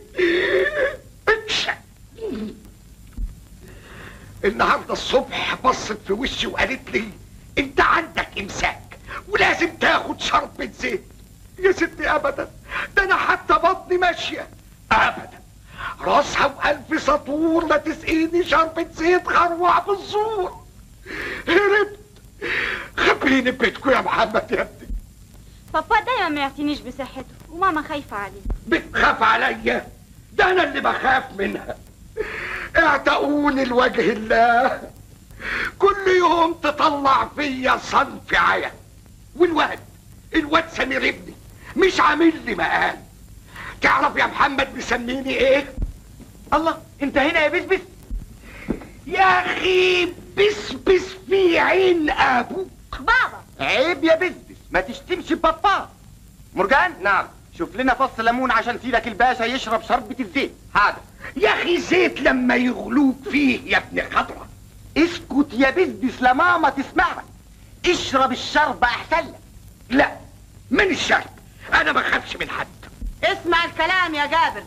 النهارده الصبح بصت في وشي وقالت لي انت عندك امساك ولازم تاخد شربة زيت يا ستي ابدا ده انا حتى بطني ماشيه ابدا راسها والف سطور لا تسقيني شربة زيت خروع بالزور هربت خبيني بيتكم يا محمد يا ابني بابا دايما ما يعتنيش بصحته وماما خايفة عليه بتخاف عليا ده انا اللي بخاف منها اعتقوني لوجه الله كل يوم تطلع فيا صنف عيا والواد الواد سمير ابني مش عامل لي مقام تعرف يا محمد مسميني ايه الله انت هنا يا بسبس يا اخي بسبس في عين ابوك بابا عيب يا بسبس ما تشتمش بابا مرجان نعم شوف لنا فص ليمون عشان سيدك الباشا يشرب شربة الزيت هذا يا اخي زيت لما يغلوك فيه يا ابن خضرة اسكت يا بسبس لا ماما تسمعك اشرب الشربة احسن لك لا من الشرب انا ما خافش من حد اسمع الكلام يا جابر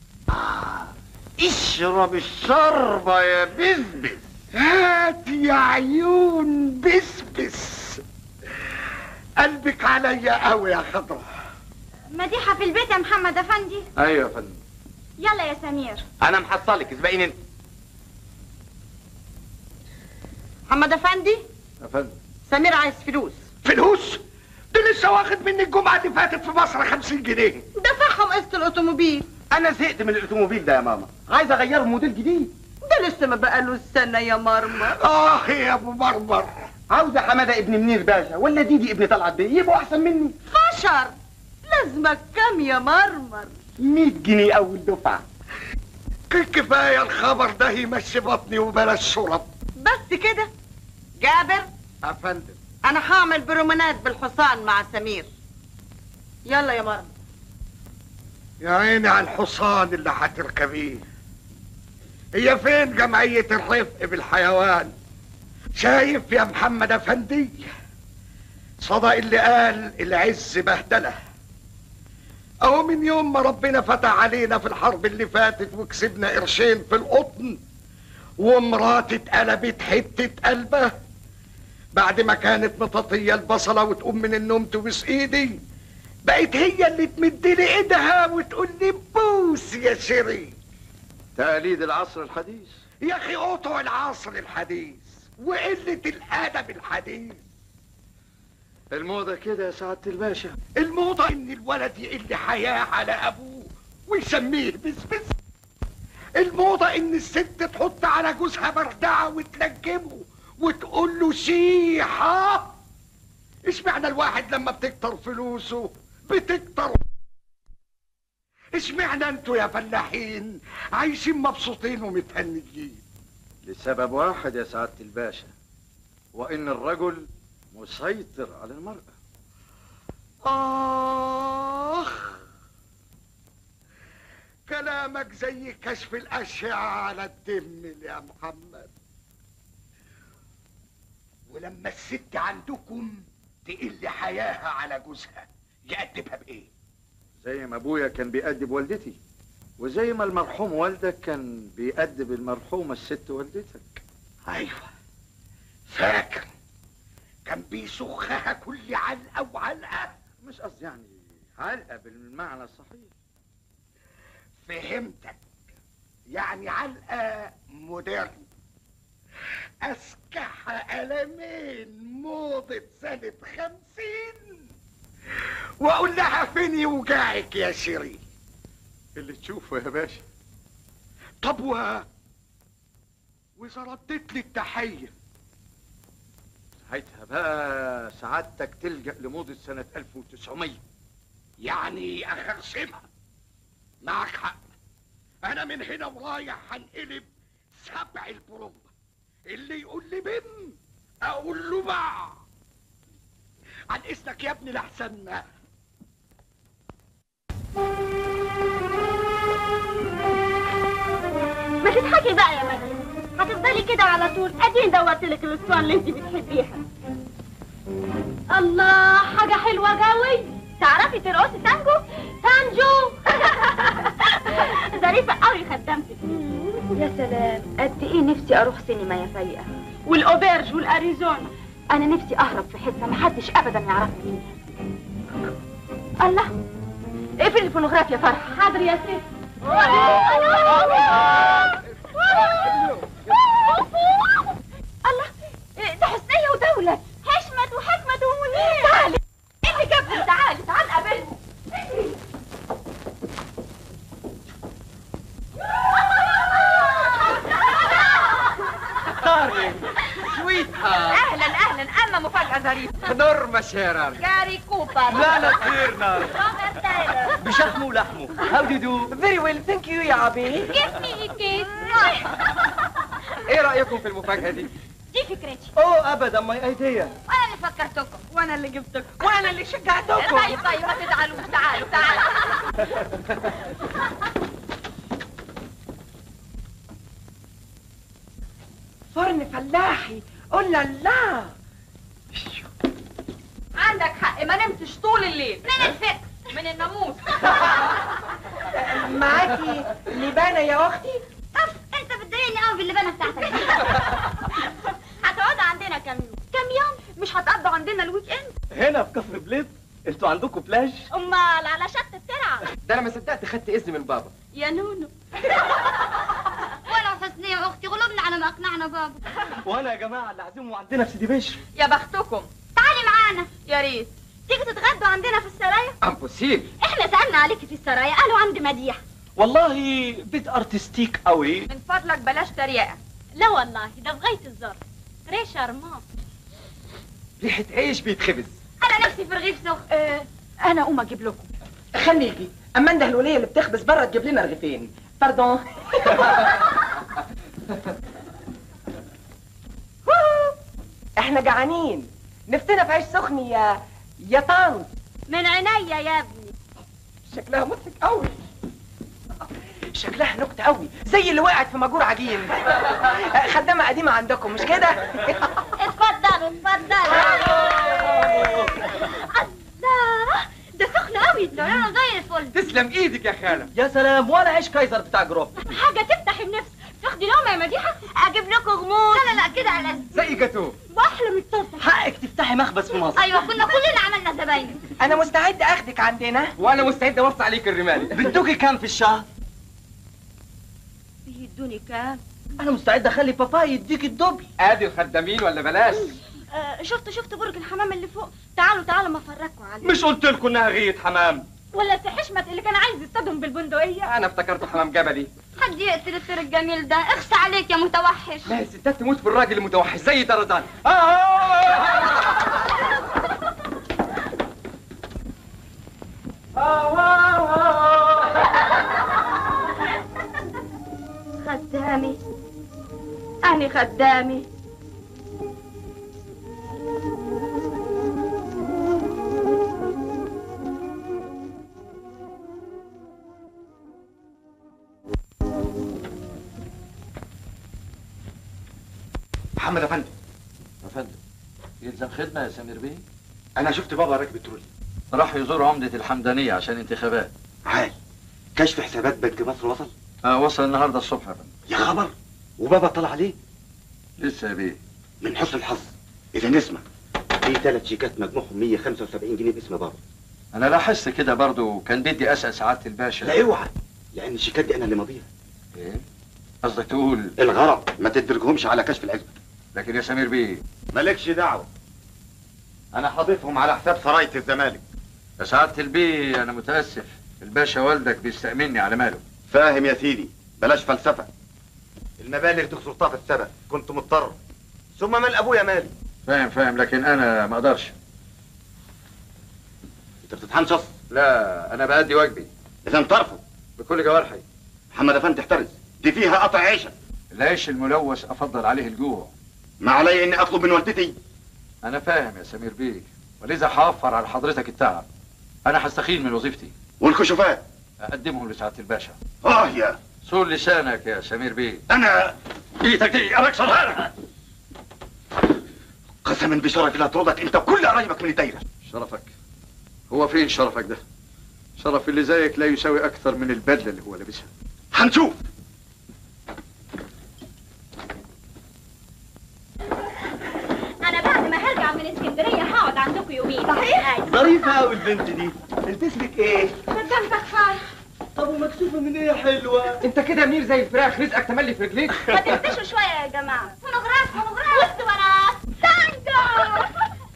اشرب الشربة يا بسبس هات يا عيون بسبس قلبك عليا قوي يا خضرة مديحة في البيت يا محمد افندي ايوه يا فندم يلا يا سمير انا محصلك اسبقيني انت محمد افندي يا فندم سمير عايز فلوس فلوس ده لسه واخد مني الجمعة اللي فاتت في مصر خمسين جنيه دفعهم قسط الاوتوموبيل انا زهقت من الاوتوموبيل ده يا ماما عايز اغيره موديل جديد ده لسه ما بقاله السنة يا مرمر اه يا ابو مرمر عاوزة حمادة ابن منير باشا ولا ديدي ابن طلعت بيه يبقوا احسن مني فشر لازمك كام يا مرمر 100 جنيه اول دفعة كان كفاية الخبر ده يمشي بطني وبلاش شرب بس كده جابر يا فندم انا هعمل برومنات بالحصان مع سمير يلا يا مرمر يا عيني على الحصان اللي هتركبيه هي فين جمعية الرفق بالحيوان شايف يا محمد افندي صدق اللي قال العز بهدله اهو من يوم ما ربنا فتح علينا في الحرب اللي فاتت وكسبنا قرشين في القطن ومراتي اتقلبت حتة قلبه بعد ما كانت مطاطية البصلة وتقوم من النوم تبوس ايدي بقت هي اللي تمد لي ايدها وتقول لي بوس يا شيرين تقاليد العصر الحديث يا اخي قطع العصر الحديث وقلة الادب الحديث الموضة كده يا سعادة الباشا الموضة ان الولد يقل حياة على ابوه ويسميه بسبس الموضة ان الست تحط على جوزها بردعة وتلجمه وتقول له شيحة اشمعنى الواحد لما بتكتر فلوسه بتكتر اشمعنى انتوا يا فلاحين عايشين مبسوطين ومتهنيين لسبب واحد يا سعادة الباشا وإن الرجل مسيطر على المرأة آخ كلامك زي كشف الأشعة على الدم يا محمد ولما الست عندكم تقل حياها على جوزها يأدبها بإيه؟ زي ما أبويا كان بيأدب والدتي وزي ما المرحوم والدك كان بيأدب المرحومة الست والدتك أيوة فاكر كان بيسخها كل علقة وعلقة مش قصدي يعني علقة بالمعنى الصحيح فهمتك يعني علقة مودرن أسكحها قلمين موضة سنة خمسين وأقول لها فين يوجعك يا شيرين اللي تشوفه يا باشا طب و وإذا ردت لي التحية ساعتها بقى سعادتك تلجأ لموضة سنة 1900 يعني أخرسمها معك حق أنا من هنا ورايح هنقلب سبع البرومبا اللي يقول لي بم أقول له باع عن إذنك يا ابني لحسن ما ما تضحكي بقى يا مدام هتفضلي كده على طول اديني دوت لك الاسطوانه اللي انت بتحبيها الله حاجه حلوه قوي تعرفي ترقصي تانجو تانجو ظريفه قوي خدمتك يا سلام قد ايه نفسي اروح سينما يا فايقه والاوبرج والاريزونا انا نفسي اهرب في حته محدش ابدا يعرفني فيها الله اقفل الفونوغراف يا فرح حاضر يا ست الله إيه ده حسنية ودولة حشمت وحكمت ومنير تعالي ايه اللي جابني تعالي تعالي قابلني دارلينج سويت اهلا اهلا اما مفاجأة ظريفة دور نورما شيرر جاري كوبر لا لا تيرنر روبرت تايلر بشحمه ولحمه هاو دو دو فيري ويل ثانك يو يا عبي Give me a kiss. ايه رايكم في المفاجاه دي دي فكرتي اوه ابدا ماي ايديا وانا اللي فكرتكم وانا اللي جبتكم وانا اللي شجعتكم طيب طيب ما تزعلوش تعالوا تعالوا فرن فلاحي قول لا عندك حق ما نمتش طول الليل من الفكر من الناموس معاكي لبانه يا اختي اف انت بتضايقني قوي باللبانه بتاعتك دي. هتقعدوا عندنا كام يوم كام يوم مش هتقضوا عندنا الويك اند هنا في كفر بليط انتوا عندكم بلاج امال على شط الترعه ده انا ما صدقت خدت اذن من بابا يا نونو ولا حسنية يا اختي غلبنا على ما اقنعنا بابا وانا يا جماعه اللي عازمهم عندنا في سيدي بشر يا بختكم تعالي معانا يا ريت تيجي تتغدوا عندنا في السرايا امبوسيبل احنا سالنا عليكي في السرايا قالوا عند مديح والله بيت ارتستيك قوي من فضلك بلاش تريقه لا والله ده في غايه الظرف تري شارمون ريحه عيش بيتخبز انا نفسي في رغيف سخن آه انا اقوم اجيب لكم خليكي اما انده الوليه اللي بتخبز بره تجيب لنا رغيفين باردون احنا جعانين نفسنا في عيش سخن يا يا طنط من عينيا يا ابني شكلها مضحك قوي شكلها نكتة قوي زي اللي وقعت في مجور عجين خدامة قديمة عندكم مش كده؟ اتفضلوا اتفضلوا الله ده سخن قوي ده لونه زي الفل تسلم ايدك يا خاله يا سلام ولا عيش كايزر بتاع جروب حاجه تفتح النفس تاخدي لقمه يا مديحه اجيب لكم غموس لا لا لا كده على زي جاتو بحلم التورته حقك تفتحي مخبز في مصر ايوه كنا كلنا عملنا زباين أنا مستعد أخدك عندنا وانا مستعد اوصي عليك الرمالي بدوكي كام في الشهر يدوني كام انا مستعد اخلي بابا يديك الدبل ادي الخدامين ولا بلاش آه شفت شفت برج الحمام اللي فوق تعالوا تعالوا ما افرجكم عليه مش قلت لكم انها غية حمام ولا سي حشمت اللي كان عايز يصطادهم بالبندقيه انا افتكرته حمام جبلي حد يقتل الطير الجميل ده اخس عليك يا متوحش لا الستات تموت في الراجل المتوحش زي طرزان خدامي أنا خدامي محمد يا فندم يا فندم يلزم خدمة يا سمير بيه انا شفت بابا راكب الترولي راح يزور عمدة الحمدانية عشان انتخابات عال كشف حسابات بنك مصر وصل آه وصل النهارده الصبح يا فندم يا خبر وبابا طلع عليه لسه يا بيه من حسن الحظ اذا نسمع في ثلاث شيكات مجموعهم 175 جنيه باسم بابا انا لاحظت كده برضو كان بدي اسال سعاده الباشا لا اوعى لان الشيكات دي انا اللي ماضيها ايه قصدك تقول الغرض ما تدركهمش على كشف العزبه لكن يا سمير بيه مالكش دعوه انا حاططهم على حساب سرايه الزمالك يا سعاده البيه انا متاسف الباشا والدك بيستأمني على ماله فاهم يا سيدي بلاش فلسفه المبالغ دي خسرتها في السبق كنت مضطر ثم مال ابويا مالي فاهم فاهم لكن انا ما اقدرش انت بتتحنشص لا انا بأدي واجبي اذا ترفض بكل جوارحي محمد افندي احترز دي فيها قطع عيشه العيش الملوث افضل عليه الجوع ما علي اني اطلب من والدتي انا فاهم يا سمير بيه ولذا هوفر على حضرتك التعب انا هستخيل من وظيفتي والكشوفات اقدمهم لسعاده الباشا اه يا صول لسانك يا سمير بيه انا ايدك دي انا اكسرها قسما بشرف لا ترضك انت وكل قرايبك من الدايره شرفك هو فين شرفك ده شرف اللي زيك لا يساوي اكثر من البدله اللي هو لابسها هنشوف انا بعد ما هرجع من اسكندريه هقعد عندكم يومين صحيح ظريفة قوي البنت دي انت اسمك ايه؟ خدامتك فاي طب ومكسوفة من ايه يا حلوة؟ انت كده منير زي الفراخ رزقك تملي في رجليك ما تنتشوا شويه يا جماعه فونوغراف فونوغراف واستوانات تانجو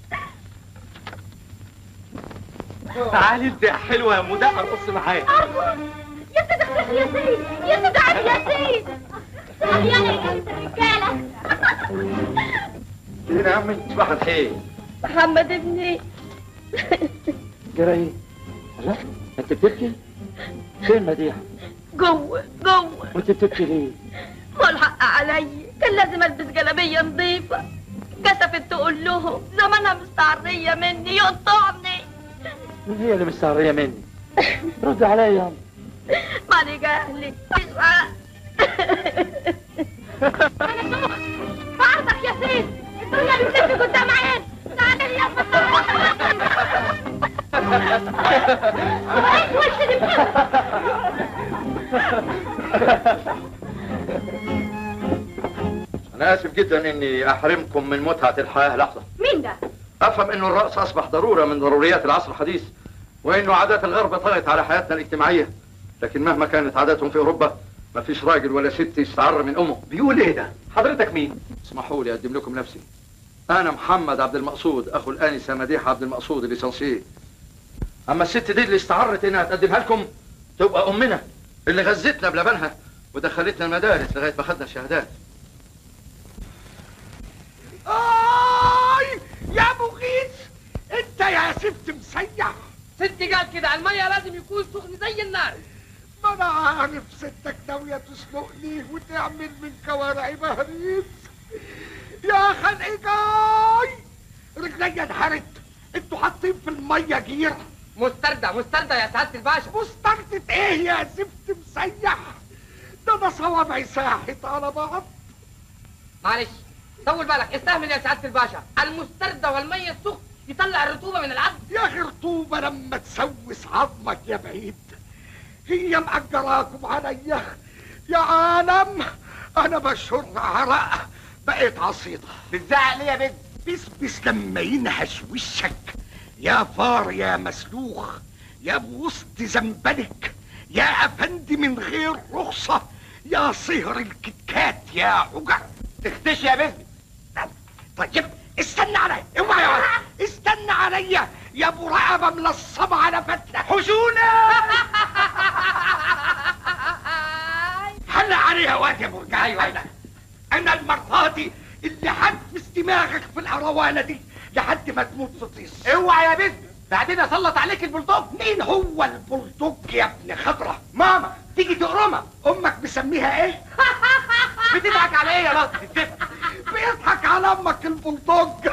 تعالي انت يا حلوة يا مدى ارقص معايا يا سيدي اختفي يا سيد يا سيدي عادي يا سيد صحيانة يا جنة الرجالة هنا يا عمي صباح الخير محمد ابني جرى ايه؟ لا انت بتبكي؟ فين مديحة؟ جوه جوه وانت بتبكي ليه؟ ملحق علي كان لازم البس جلابيه نظيفه كسفت تقول لهم زمانها مستعريه مني يقطعني مين هي اللي مستعرية مني؟ رد عليا يا مالي جهلي انا سوخ عرضك يا سيد الدنيا بتلف قدام عين تعالي يا انا اسف جدا اني احرمكم من متعه الحياه لحظه مين ده؟ افهم انه الرقص اصبح ضروره من ضروريات العصر الحديث وانه عادات الغرب طغت على حياتنا الاجتماعيه لكن مهما كانت عاداتهم في اوروبا ما فيش راجل ولا ست يستعر من امه بيقول ايه ده حضرتك مين اسمحوا لي اقدم لكم نفسي انا محمد عبد المقصود اخو الانسه مديحه عبد المقصود الليسانسيه اما الست دي اللي استعرت انها تقدمها لكم تبقى امنا اللي غذتنا بلبنها ودخلتنا المدارس لغايه ما خدنا الشهادات آي يا مغيث انت يا سبت مسيح ستي قال كده المية لازم يكون سخن زي النار ما انا عارف ستك ناوية تسلقني وتعمل من كوارعي بهريز يا خلقي جاي رجلي انحرت انتوا حاطين في المية جير مستردة مستردة يا سعادة الباشا مستردة ايه يا زفت مسيح ده انا صوابعي ساحت على بعض معلش طول بالك استهمل يا سعادة الباشا المستردة والمية السخن يطلع الرطوبة من العظم يا اخي رطوبة لما تسوس عظمك يا بعيد هي مأجراكم عليا يا عالم انا بشر عرق بقيت عصيدة بتزعق ليه يا بنت بس بس لما ينهش وشك يا فار يا مسلوخ يا بوسط زنبلك يا افندي من غير رخصة يا صهر الكتكات يا حجر تختش يا بنت طيب استنى عليا اوعى يا ولد. استنى عليا يا ابو رقبه ملصمه على فتله حشونه حل عليها واد يا مرجع ايوه انا انا المره دي اللي هنفس دماغك في القروانه دي لحد ما تموت في طيس اوعى يا بنت بعدين اسلط عليك البلطوج مين هو البلطوج يا ابن خضره ماما تيجي تقرمها امك مسميها ايه بتضحك على ايه يا لطف الزفت بيضحك على امك البلطوج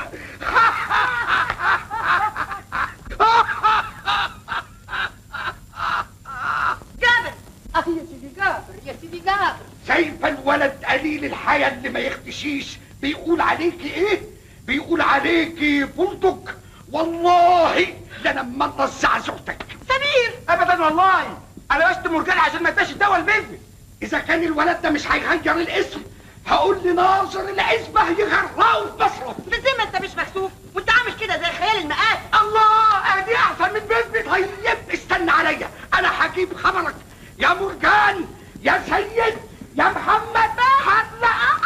جابر اه يا سيدي جابر يا سيدي جابر شايفه الولد قليل الحياة اللي ما يختشيش بيقول عليكي ايه بيقول عليكي بلطج والله ده انا مرة زعزعتك سمير ابدا والله انا بشتم مرجان عشان ما اداش الدواء البنت اذا كان الولد ده مش هيغير الاسم هقول لناظر العزبة يغرقه في مصره زي ما انت مش مكسوف وانت عامل كده زي خيال المآت الله ادي احسن من بيتي طيب استنى عليا انا هجيب خبرك يا مرجان يا سيد يا محمد هتلاقى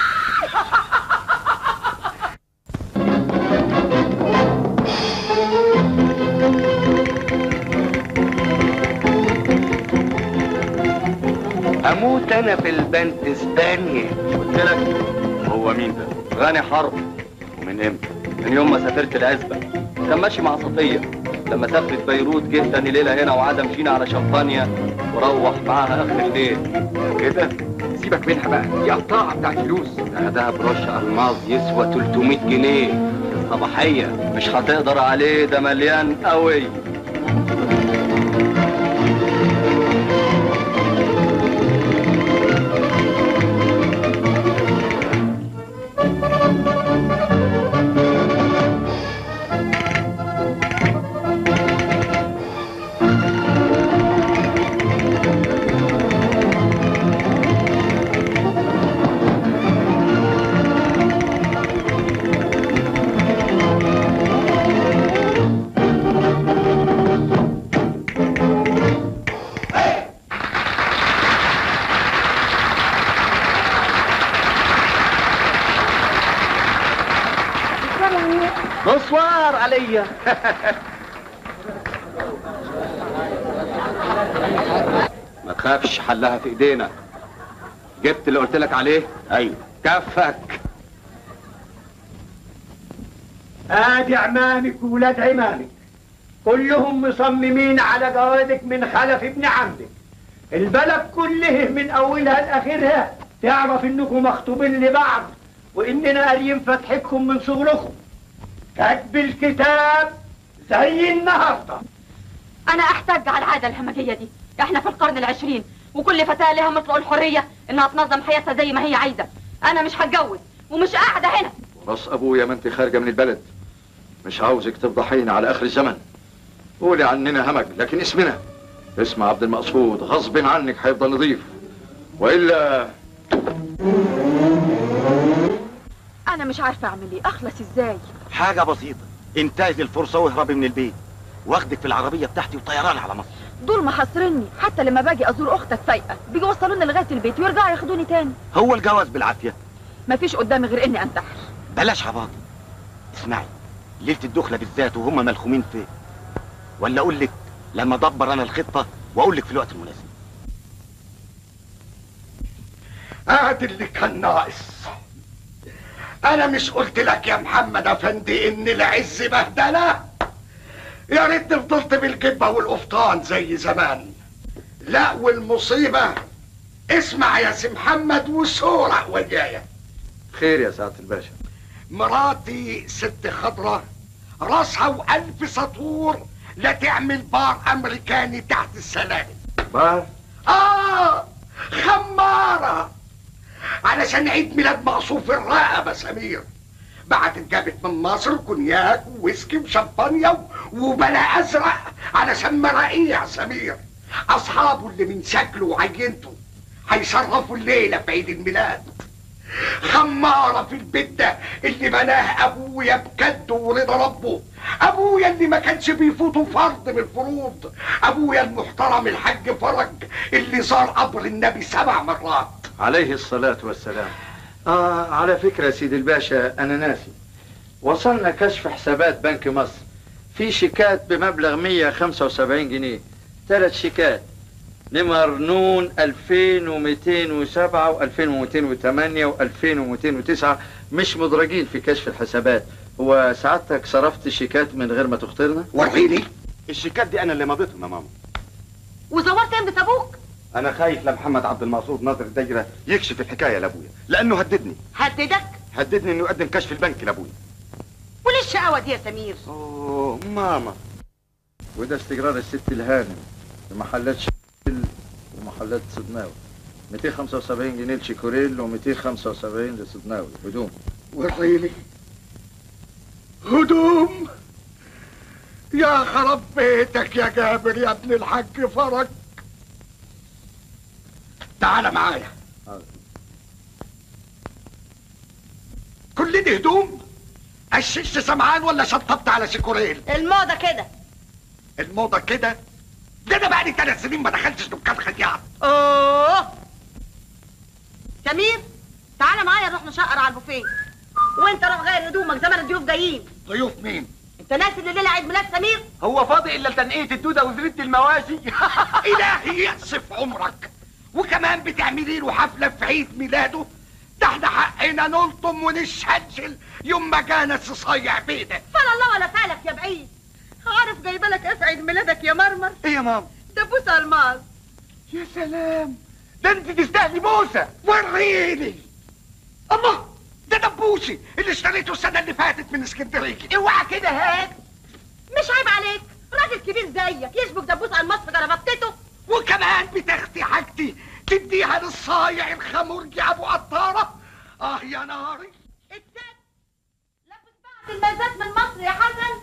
اموت انا في البنت اسبانيا قلت لك هو مين ده غني حرب ومن امتى من يوم ما سافرت العزبه كان ماشي مع صفيه لما سافرت بيروت جه تاني ليله هنا وعدم فينا على شمبانيا وروح معاها اخر الليل كده سيبك منها بقى دي قطاعه بتاعت فلوس ده دهب رش الماظ يسوى 300 جنيه الصباحيه مش هتقدر عليه ده مليان قوي نصوار عليا ما تخافش حلها في ايدينا جبت اللي قلت لك عليه ايوه كفك ادي عمامك وولاد عمامك كلهم مصممين على جوازك من خلف ابن عمك البلد كله من اولها لاخرها تعرف انكم مخطوبين لبعض واننا قاريين فتحكم من صغركم كاتب الكتاب زي النهارده انا احتج على العاده الهمجيه دي احنا في القرن العشرين وكل فتاه لها مطلق الحريه انها تنظم حياتها زي ما هي عايزه انا مش هتجوز ومش قاعده هنا بص ابويا ما انت خارجه من البلد مش عاوزك تفضحينا على اخر الزمن قولي عننا همج لكن اسمنا اسم عبد المقصود غصب عنك هيفضل نظيف والا انا مش عارفه اعمل ايه اخلص ازاي حاجة بسيطة انتهز الفرصة واهربي من البيت واخدك في العربية بتاعتي وطيران على مصر دول محاصرني حتى لما باجي ازور اختك فايقه بيوصلوني لغايه البيت ويرجعوا ياخدوني تاني هو الجواز بالعافية مفيش قدامي غير اني انتحر بلاش عباطي اسمعي ليلة الدخلة بالذات وهم ملخومين فين ولا اقول لك لما ادبر انا الخطة واقول لك في الوقت المناسب ادي اللي كان ناقص انا مش قلت لك يا محمد افندي ان العز بهدله يا ريت فضلت بالجبه والقفطان زي زمان لا والمصيبه اسمع يا سي محمد وسورع ويايا خير يا سعاده الباشا مراتي ست خضرة راسها والف سطور لا تعمل بار امريكاني تحت السلالم بار اه خمارة علشان عيد ميلاد مقصوف الرقبة سمير بعد جابت من مصر كونياك وويسكي وشمبانيا وبلا ازرق علشان مراقيع سمير اصحابه اللي من شكله وعينته هيشرفوا الليله في عيد الميلاد خمارة في البيت ده اللي بناه ابويا بجد ورضا ربه ابويا اللي ما كانش بيفوته فرض من الفروض ابويا المحترم الحاج فرج اللي زار قبر النبي سبع مرات عليه الصلاة والسلام آه على فكرة يا سيدي الباشا أنا ناسي وصلنا كشف حسابات بنك مصر في شيكات بمبلغ 175 جنيه ثلاث شيكات نمر نون 2207 و2208 و2209 مش مدرجين في كشف الحسابات هو سعادتك صرفت شيكات من غير ما تخطرنا؟ وريني الشيكات دي انا اللي مضيتهم يا ماما وزورت امضة ابوك انا خايف لمحمد عبد المقصود ناظر الدجرة يكشف الحكاية لابويا لانه هددني هددك هددني انه يقدم كشف البنك لابويا وليه الشقاوة دي يا سمير اوه ماما وده استجرار الست الهانم في محلات شيل ومحلات صدناوي 275 جنيه لشيكوريل و275 لصدناوي هدوم وريني هدوم يا خرب بيتك يا جابر يا ابن الحاج فرج تعال معايا كل دي هدوم قششت سمعان ولا شطبت على شيكوريل الموضة كده الموضة كده ده انا بقالي ثلاث سنين ما دخلتش دكان خياط اوه سمير تعالى معايا نروح نشقر على البوفيه وانت روح غير هدومك زمن الضيوف جايين ضيوف مين انت ناسي ان الليله عيد ميلاد سمير هو فاضي الا لتنقية الدودة وزريدة المواشي الهي يقصف عمرك وكمان بتعملي له حفله في عيد ميلاده ده احنا حقنا نلطم ونشهدشل يوم ما جانا صايع بينا فلا الله ولا فالك يا بعيد عارف جايبه لك ايه في عيد ميلادك يا مرمر ايه يا ماما ده بوس الماس يا سلام ده انت تستاهلي بوسه وريني الله ده دبوسي اللي اشتريته السنه اللي فاتت من اسكندريه اوعى كده هات مش عيب عليك راجل كبير زيك يشبك دبوس الماس في جربطته وكمان بتاخدي حاجتي تديها للصايع الخمرجي ابو قطاره اه يا ناري الست لبس بعض المازات من مصر يا حسن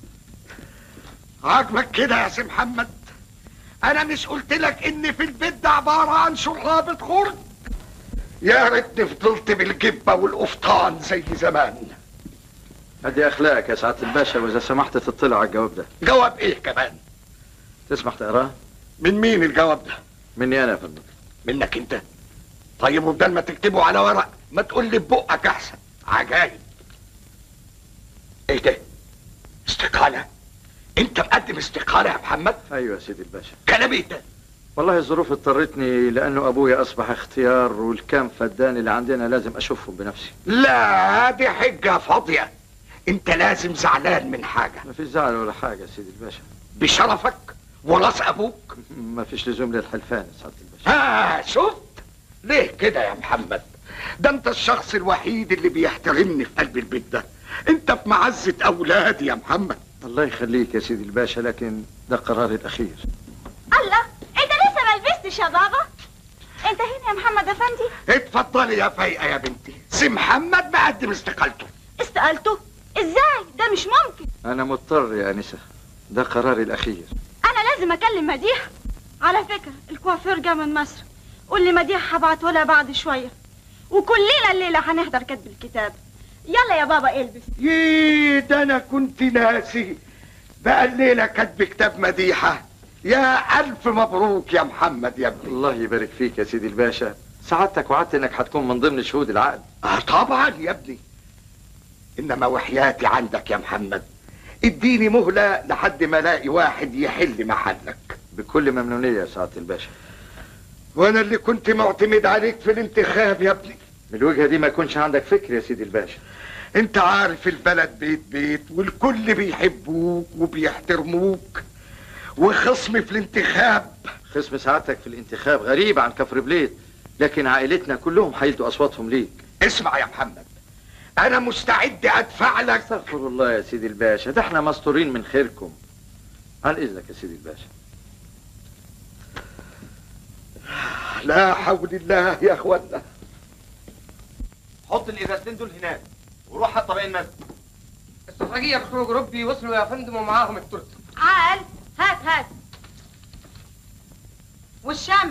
عاجبك كده يا سي محمد انا مش قلت لك ان في البيت ده عباره عن شرابة خرج يا ريتني فضلت بالجبه والقفطان زي زمان ادي اخلاقك يا سعاده الباشا واذا سمحت تطلع على الجواب ده جواب ايه كمان تسمح تقراه من مين الجواب ده مني انا يا فندم منك انت طيب وبدل ما تكتبه على ورق ما تقول لي ببقك احسن عجايب ايه ده استقاله انت مقدم استقاله يا محمد ايوه يا سيدي الباشا كلام ايه ده والله الظروف اضطرتني لانه ابويا اصبح اختيار والكام فدان اللي عندنا لازم اشوفهم بنفسي لا دي حجه فاضيه انت لازم زعلان من حاجه ما فيش زعل ولا حاجه يا سيدي الباشا بشرفك وراس ابوك ما فيش لزوم للحلفان يا سعاده الباشا ها شفت ليه كده يا محمد ده انت الشخص الوحيد اللي بيحترمني في قلب البيت ده انت في معزة اولادي يا محمد الله يخليك يا سيدي الباشا لكن ده قراري الاخير الله انت لسه ما لبستش يا بابا انت هنا يا محمد افندي اتفضلي يا فايقه يا بنتي سي محمد مقدم استقالته استقالته ازاي ده مش ممكن انا مضطر يا انسه ده قراري الاخير انا لازم اكلم مديحه على فكره الكوافير جه من مصر قول لي مديحه هبعته لها بعد شويه وكلنا الليله هنحضر كتب الكتاب يلا يا بابا البس ييه ده انا كنت ناسي بقى الليله كاتب كتاب مديحه يا الف مبروك يا محمد يا ابني الله يبارك فيك يا سيدي الباشا سعادتك وعدت انك هتكون من ضمن شهود العقد اه طبعا يا ابني انما وحياتي عندك يا محمد اديني مهله لحد ما الاقي واحد يحل محلك بكل ممنونيه يا سعاده الباشا وانا اللي كنت معتمد عليك في الانتخاب يا ابني من الوجهه دي ما يكونش عندك فكر يا سيدي الباشا انت عارف البلد بيت بيت والكل بيحبوك وبيحترموك وخصمي في الانتخاب خصم سعادتك في الانتخاب غريب عن كفر بليد لكن عائلتنا كلهم هيلدوا اصواتهم ليك اسمع يا محمد انا مستعد ادفع لك استغفر الله يا سيدي الباشا ده احنا مستورين من خيركم عن اذنك يا سيدي الباشا لا حول الله يا اخوانا حط الازازتين دول هناك وروح حط باقي المسجد السفرجية بخروج ربي وصلوا يا فندم ومعاهم التورته عال هات هات والشمس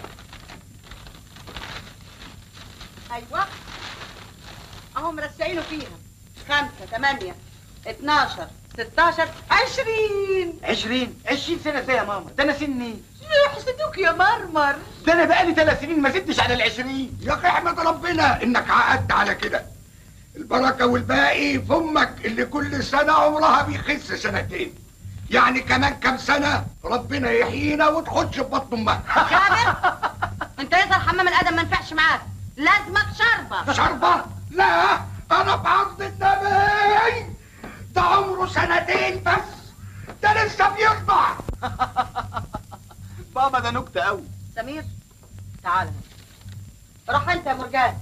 ايوه اهو مرسعينه فيها خمسة ثمانية اتناشر ستاشر عشرين عشرين عشرين سنة ازاي يا ماما ده انا سني يحسدوك يا مرمر ده انا بقالي ثلاث سنين ما زدتش على العشرين يا اخي احمد ربنا انك عقدت على كده البركة والباقي في امك اللي كل سنة عمرها بيخس سنتين يعني كمان كام سنة ربنا يحيينا وتخش في بطن امها جابر انت يظهر حمام الادم ما نفعش معاك لازمك شربة شربة لا انا في عرض النبي ده عمره سنتين بس ده لسه بيرضع بابا ده نكتة قوي سمير تعال هنا. روح انت يا مرجان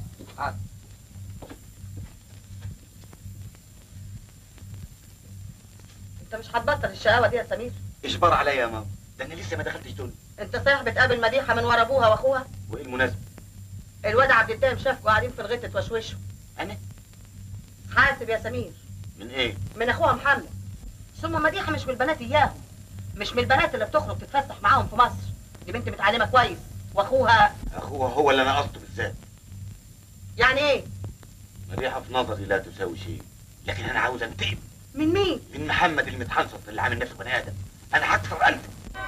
انت مش هتبطل الشقاوة دي يا سمير اجبر عليا يا ماما ده انا لسه ما دخلتش دنيا انت صحيح بتقابل مديحة من ورا ابوها واخوها وايه المناسبة الواد عبد الدايم شافكوا قاعدين في الغيط توشوشوا انا حاسب يا سمير من ايه من اخوها محمد ثم مديحة مش من البنات اياهم مش من البنات اللي بتخرج تتفسح معاهم في مصر دي بنت متعلمة كويس واخوها اخوها هو اللي انا قصده بالذات يعني ايه مديحة في نظري لا تساوي شيء لكن انا عاوز انتقم من مين من محمد المتحنصت اللي عامل نفسه بني ادم انا هكسر قلبه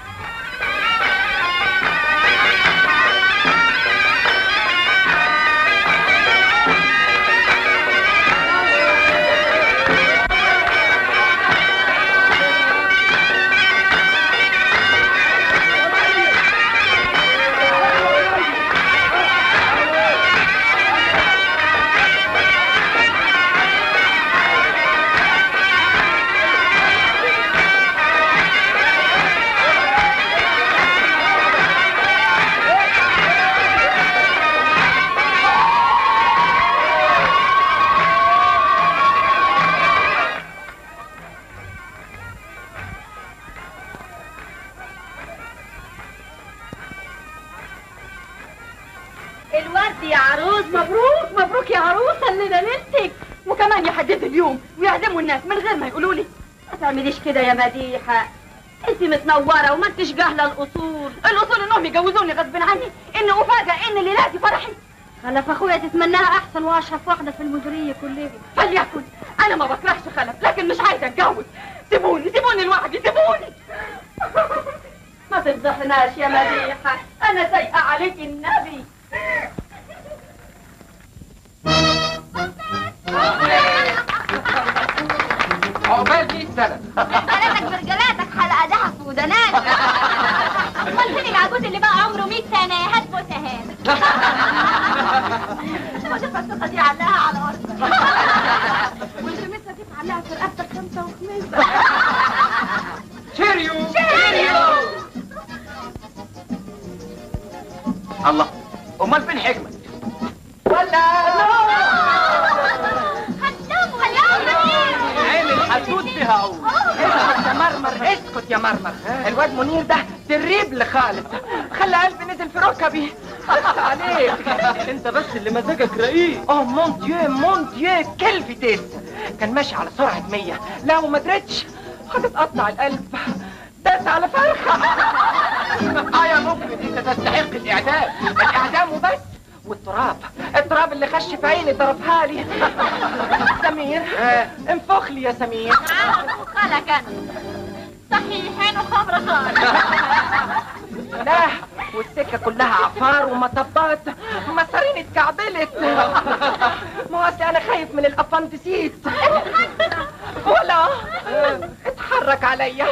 الورد يا عروس مبروك مبروك يا عروسه الليله ليلتك وكمان يحددوا اليوم ويعزموا الناس من غير ما يقولوا لي ما تعمليش كده يا مديحه انت متنوره وما انتش جاهله الاصول الاصول انهم يجوزوني غصب عني ان افاجئ ان ليلاتي فرحي خلف اخويا تتمناها احسن واشرف واحده في المديريه كلها فليكن انا ما بكرهش خلف لكن مش عايزه اتجوز سيبوني سيبوني لوحدي سيبوني ما تفضحناش يا مديحه انا سايقه عليك النبي عقبال 100 سنة بلدك برجلاتك حلقة دهب في ودنانك امال فين العجوز اللي بقى عمره 100 سنة هات بوسة هات شوف شوف الثقة دي علاها على ورثة واللي مثل دي تعلقها خميسة وخميسة شيريو الله امال فين حكمه عين الحدود فيها عود اسكت يا مرمر اسكت يا مرمر الواد منير ده تريبل خالص خلى قلبي نزل في ركبي عليك انت بس اللي مزاجك رقيق اوه مون ديو مون ديو كيل فيتيس كان ماشي على سرعة 100 لا وما درتش هتتقطع القلب داس على فرخة اه يا مجرم انت تستحق الاعدام الاعدام وبس والتراب التراب اللي خش في عيني طرفها لي سمير انفخ لي يا سمير خالك انا صحيحين وخمرة خالص لا والسكة كلها عفار ومطبات مصارين اتكعبلت ما هو أصل انا خايف من الابندسيت ولا اتحرك عليا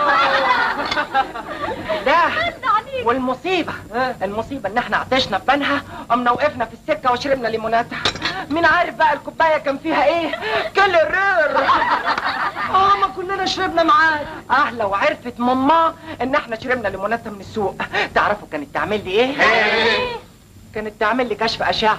لا والمصيبة المصيبة ان احنا عطشنا في بنها قمنا وقفنا في السكة وشربنا ليمونات مين عارف بقى الكوباية كان فيها ايه كل الرير اه ما كلنا شربنا معاه اه لو عرفت ماما ان احنا شربنا ليمونات من السوق تعرفوا كانت تعمل لي ايه كانت تعمل لي كشف اشعة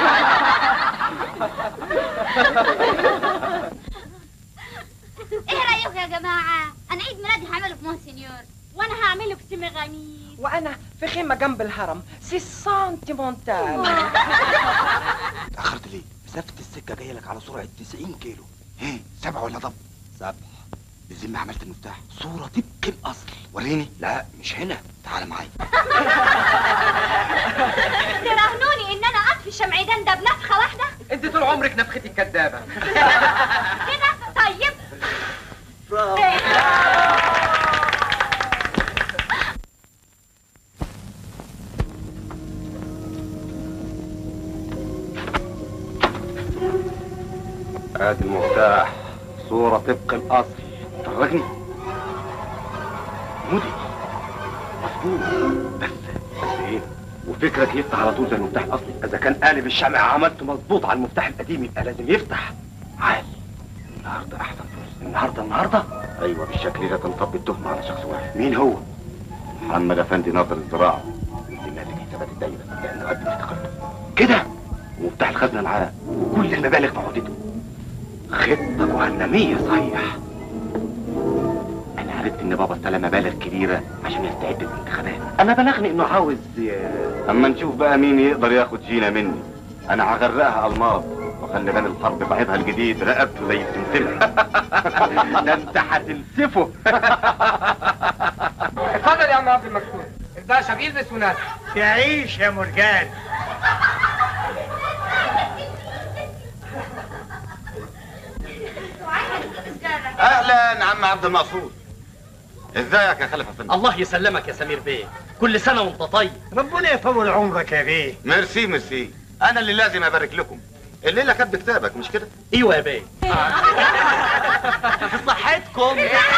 ايه رايكم يا جماعه انا عيد ميلادي هعمله في مونسينيور وانا هعمله في سيمي غميس وانا في خيمة جنب الهرم سي سانتيمونتال اتأخرت ليه؟ مسافة السكة جاية لك على سرعة 90 كيلو ايه سبعة ولا ضب؟ سبعة بالذمة عملت المفتاح صورة طبق الأصل وريني لا مش هنا تعال معايا تراهنوني ان انا اطفي الشمعدان ده بنفخه واحده انت طول عمرك نفختي كدابة كده طيب ادي المفتاح صورة طبق الأصل فرجني مودي مظبوط بس بس ايه وفكرك يفتح على طول زي المفتاح الاصلي اذا كان قالب الشمع عملته مظبوط على المفتاح القديم يبقى لازم يفتح عال النهارده احسن فرصه النهارده النهارده ايوه بالشكل ده تنطبق التهمه على شخص واحد مين هو محمد افندي ناظر الزراعه اللي مالك حسابات الدايره لانه قدم استقالته كده ومفتاح الخزنه معاه وكل المبالغ في عهدته خطه جهنميه صحيح انا عرفت ان بابا استلم مبالغ كبيره عشان يستعد للانتخابات انا بلغني انه عاوز اما نشوف بقى مين يقدر ياخد جينا مني انا هغرقها الماظ وخلي بال الحرب بعيدها الجديد رقبته زي السمسمه ده انت هتنسفه اتفضل يا عم عبد المكتوب الباشا بيلبس وناس تعيش يا مرجان اهلا عم عبد المقصود ازيك يا خلف افندي الله يسلمك يا سمير بيه كل سنة وانت طيب ربنا يطول عمرك يا بيه ميرسي ميرسي انا اللي لازم ابارك لكم الليله كانت بكتابك مش كده ايوه يا بيه صحتكم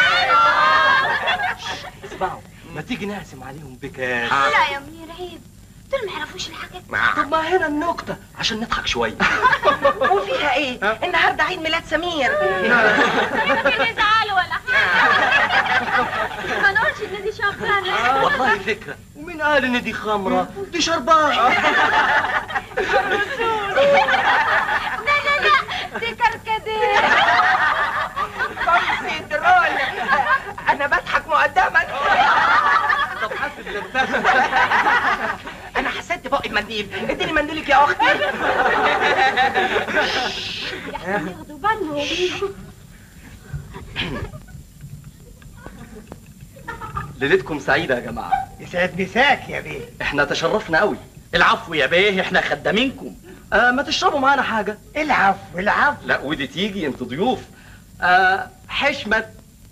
اسمعوا ما تيجي نقسم عليهم بكاس لا يا منير عيب دول ما يعرفوش الحاجات طب ما هنا النكتة عشان نضحك شوية وفيها ايه النهارده عيد ميلاد سمير يمكن يزعلوا ولا حاجه ما نقولش ان دي شغاله والله فكرة ومين قال ان دي خمرة دي شربان لا لا لا دي كركديه نسيت الرول انا بضحك مقدما طب حاسب للنفس انا حسيت بقى المنديل اديني منديلك يا اختي ياخدوا بالهم ليلتكم سعيدة يا جماعة يسعد مساك يا بيه احنا تشرفنا قوي العفو يا بيه احنا خدامينكم آه ما تشربوا معانا حاجة العفو العفو لا ودي تيجي انتوا ضيوف آه حشمة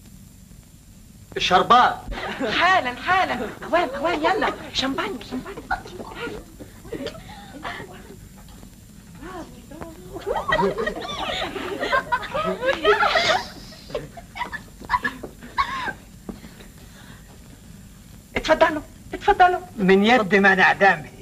الشربات حالا حالا اوان اوان يلا شمباني شمباني اتفضلوا اتفضلوا من يد من اعدامه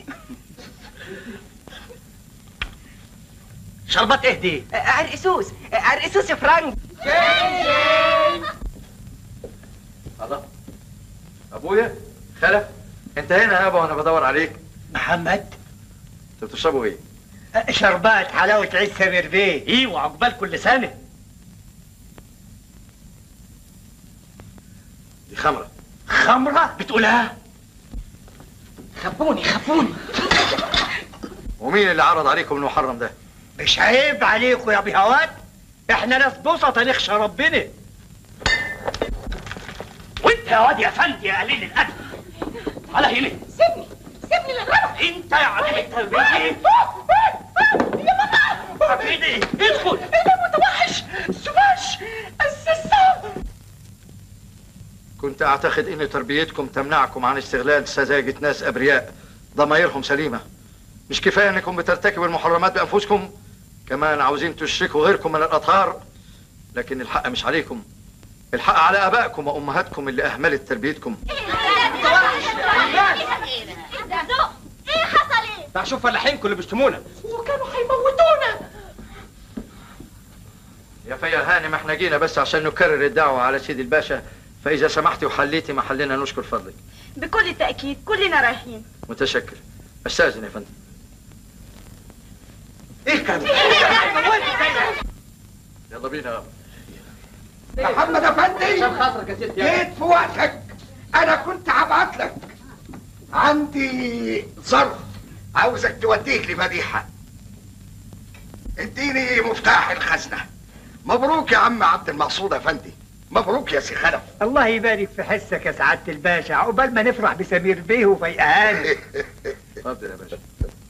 شربات ايه دي عرقسوس عرقسوس يا فرنك الله ابويا خلف انت هنا يابا وانا بدور عليك محمد انتوا بتشربوا ايه؟ شربات حلاوة عيد سمير بيه ايوه عقبال كل سنه دي خمره خمره بتقولها خبوني خبوني ومين اللي عرض عليكم المحرم ده؟ مش عيب عليكم يا بهوات احنا ناس بسطة نخشى ربنا وانت يا واد يا فندي يا قليل الادب على هنا سيبني سيبني للغرب انت يا عديم التربيه يا ماما حبيبي ادخل انا متوحش سفاش السسة كنت اعتقد ان تربيتكم تمنعكم عن استغلال سذاجة ناس ابرياء ضمايرهم سليمة مش كفاية انكم بترتكبوا المحرمات بانفسكم كمان عاوزين تشركوا غيركم من الاطهار لكن الحق مش عليكم الحق على ابائكم وامهاتكم اللي اهملت تربيتكم ايه حصل ايه؟ تعال شوف فلاحينكم اللي بيشتمونا وكانوا هيموتونا يا فيا هانم احنا جينا بس عشان نكرر الدعوة على سيدي الباشا فاذا سمحتي وحليتي محلنا نشكر فضلك بكل تأكيد كلنا رايحين متشكر استاذن يا فندم ايه كان يلا بينا محمد افندي عشان خاطرك يا ستي جيت في وقتك انا كنت هبعت لك عندي ظرف عاوزك توديه لمديحه اديني مفتاح الخزنه مبروك يا عم عبد المقصود افندي مبروك يا سي خلف الله يبارك في حسك يا سعادة الباشا عقبال ما نفرح بسمير بيه وفيقهان اتفضل يا باشا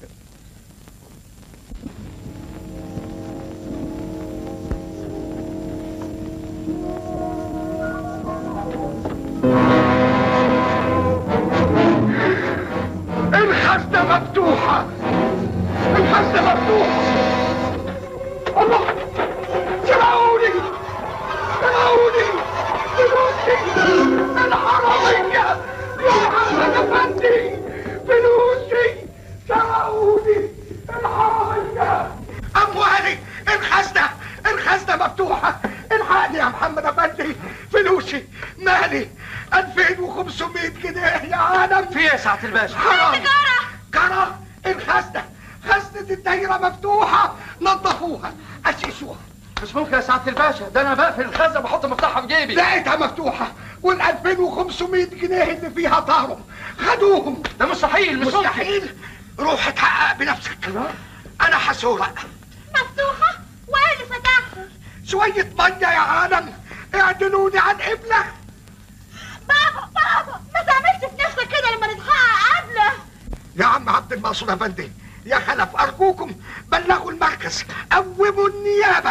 الخزنه مفتوحه الخزنه مفتوحه الله سمعوني سمعوني فلوسي الحرامية يا محمد افندي فلوسي سمعوني الحرامية اموالي الخزنة الخزنة مفتوحة الحقني يا محمد افندي فلوسي مالي 2500 جنيه يا عالم في يا سعادة الباشا حرام جرى الخزنة خزنة الدايرة مفتوحة نظفوها أسسوها مش ممكن يا سعادة الباشا ده انا بقفل الخزنة بحط مفتاحها في جيبي لقيتها مفتوحة وال 2500 جنيه اللي فيها طاروا خدوهم ده مستحيل مش ممكن مستحيل روح اتحقق بنفسك انا حسورة مفتوحة؟ وايه اللي فتحها؟ شوية مية يا عالم اعدلوني عن قبلة بابا بابا ما تعملش في نفسك كده لما نتحقق قبله يا عم عبد المقصود افندي يا خلف ارجوكم بلغوا المركز قوموا النيابة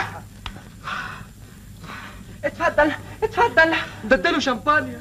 اتفضل اتفضل ده اداله شمبانيا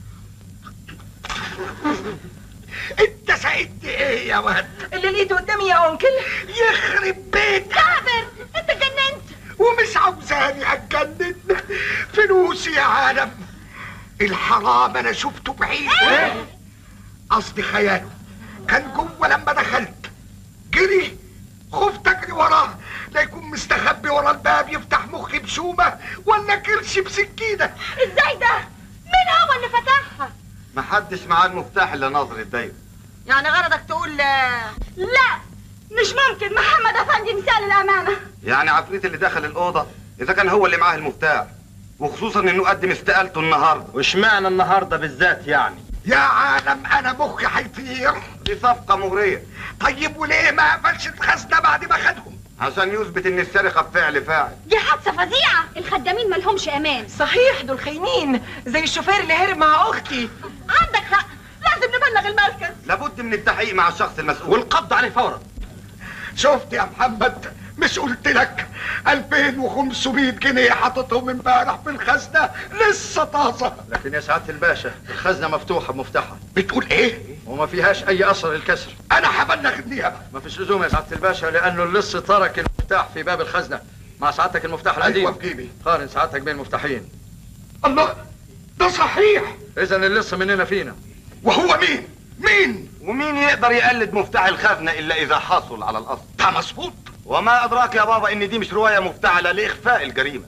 انت سعدت ايه يا واد اللي لقيته قدامي يا انكل يخرب بيتك جابر انت جننت ومش عاوزاني اتجنن فلوسي يا عالم الحرام انا شفته بعيد قصدي خياله كان جوه لما دخلت جري خفت اجري وراه لا يكون مستخبي ورا الباب يفتح مخي بشومه ولا كرش بسكينه ازاي ده؟ مين هو اللي فتحها؟ محدش معاه المفتاح الا ناظر الدايره يعني غرضك تقول آه، لا مش ممكن محمد افندي مثال الامانة يعني عفريت اللي دخل الاوضه اذا كان هو اللي معاه المفتاح وخصوصا انه قدم استقالته النهارده واشمعنى النهارده بالذات يعني يا عالم انا مخي هيطير دي صفقه مغريه طيب وليه ما قفلش الخزنه بعد ما خدهم عشان يثبت ان السرقه بفعل فاعل دي حادثة فظيعة الخدامين ملهمش امان صحيح دول خاينين زي الشوفير اللي هرب مع اختي عندك حق لازم نبلغ المركز لابد من التحقيق مع الشخص المسؤول والقبض عليه فورا شفت يا محمد مش قلت لك 2500 جنيه حاططهم امبارح في الخزنه لسه طازه لكن يا سعادة الباشا الخزنة مفتوحة بمفتاحها بتقول ايه وما فيهاش أي أثر للكسر انا هبلغ النيابه ما فيش لزوم يا سعادة الباشا لأنه اللص ترك المفتاح في باب الخزنة مع سعادتك المفتاح القديم ايوه في جيبي قارن سعادتك بين المفتاحين الله ده صحيح إذا اللص مننا فينا وهو مين مين ومين يقدر يقلد مفتاح الخزنه الا اذا حصل على الاصل ده مظبوط وما ادراك يا بابا ان دي مش روايه مفتعله لاخفاء الجريمه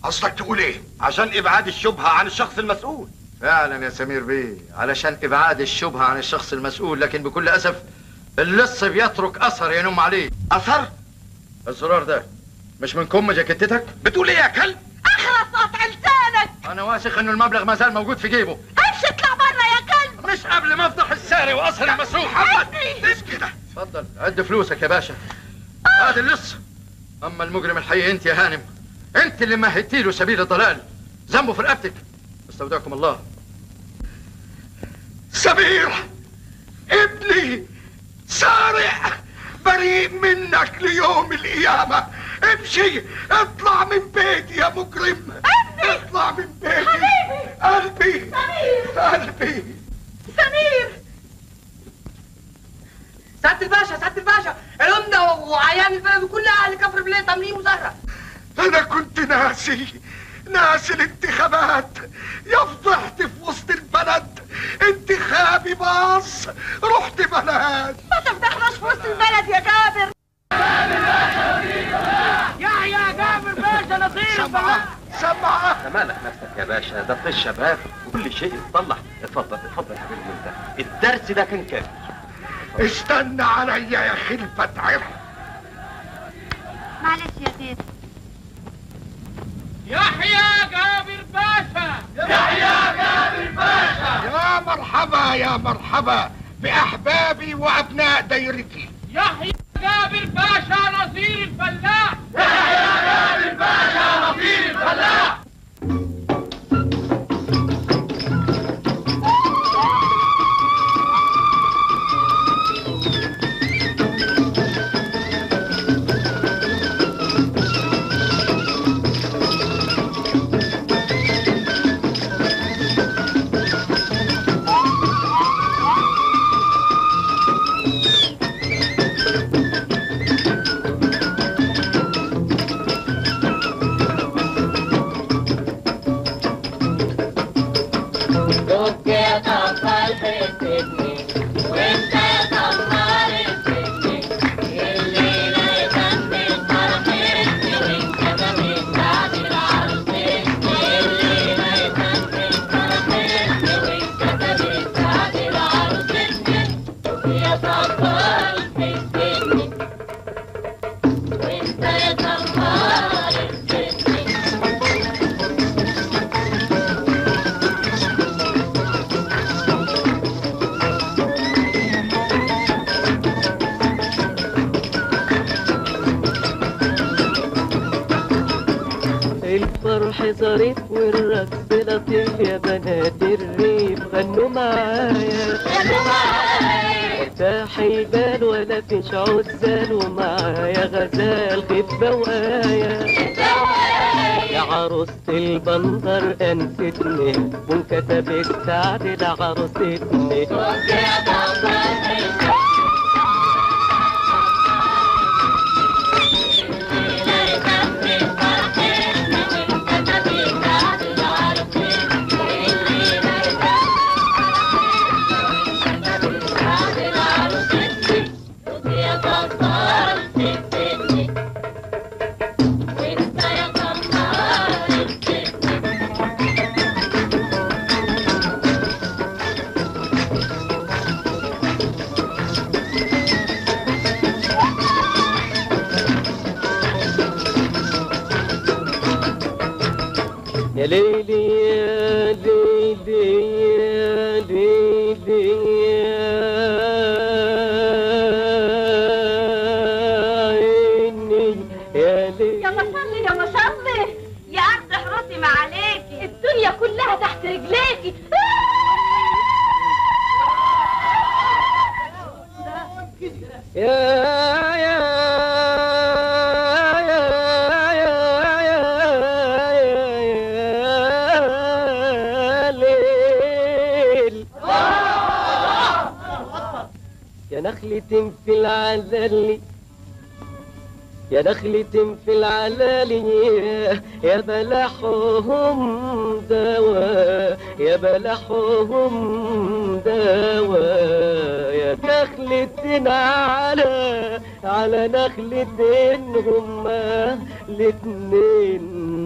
قصدك تقول ايه عشان ابعاد الشبهه عن الشخص المسؤول فعلا يا سمير بيه علشان ابعاد الشبهه عن الشخص المسؤول لكن بكل اسف اللص بيترك اثر ينم عليه اثر الزرار ده مش من كم جاكيتتك بتقول ايه يا كلب اخلص قطع لسانك انا واثق انه المبلغ ما زال موجود في جيبه امشي اطلع بره يا كلب مش قبل ما افضح الساري واثر المسؤول محمد بس كده اتفضل عد فلوسك يا باشا هات اللص اما المجرم الحقيقي انت يا هانم انت اللي مهدتي له سبيل الضلال ذنبه في رقبتك استودعكم الله سمير ابني سارق بريء منك ليوم القيامة امشي اطلع من بيتي يا مجرم ابني اطلع من بيتي حبيبي قلبي سمير قلبي سمير سعادة الباشا سعادة الباشا العمدة وعيان البلد وكل أهل كفر بلاد عاملين مظاهرة انا كنت ناسي ناسي الانتخابات يا فضحت في وسط البلد انتخابي باص رحت بلد ما تفضحناش في وسط البلد يا جابر يحيى جابر باشا نصير سمعة سمعة انت مالك نفسك يا باشا ده طش شباب وكل شيء يتصلح اتفضل اتفضل يا حبيبي انت الدرس ده كان كافي استنى عليا يا خلفة عرق معلش يا تيتا يحيى جابر باشا يا مرحبا يا مرحبا بأحبابي وأبناء دايرتي يحيى جابر باشا نصير الفلاح الفرح ظريف والرقص لطيف يا بنات الريف غنوا معايا ارتاحي بال ولا فيش عزال ومعايا غزال خفة وآية يا عروسة البندر أنستني وانكتب السعد لعروستني يا ليلي يا ليلي يا ليلي يا عيني يا ليلي يا مصلي يا مصلي يا أرض حروسي ما عليكي الدنيا كلها تحت رجليكي يا يا يا يا يا يا ليل يا نخلة في العلالي يا نخلة في العلالي يا بلحهم دواء يا بلحهم دواء يا نخلة على على نخلتين هما الاتنين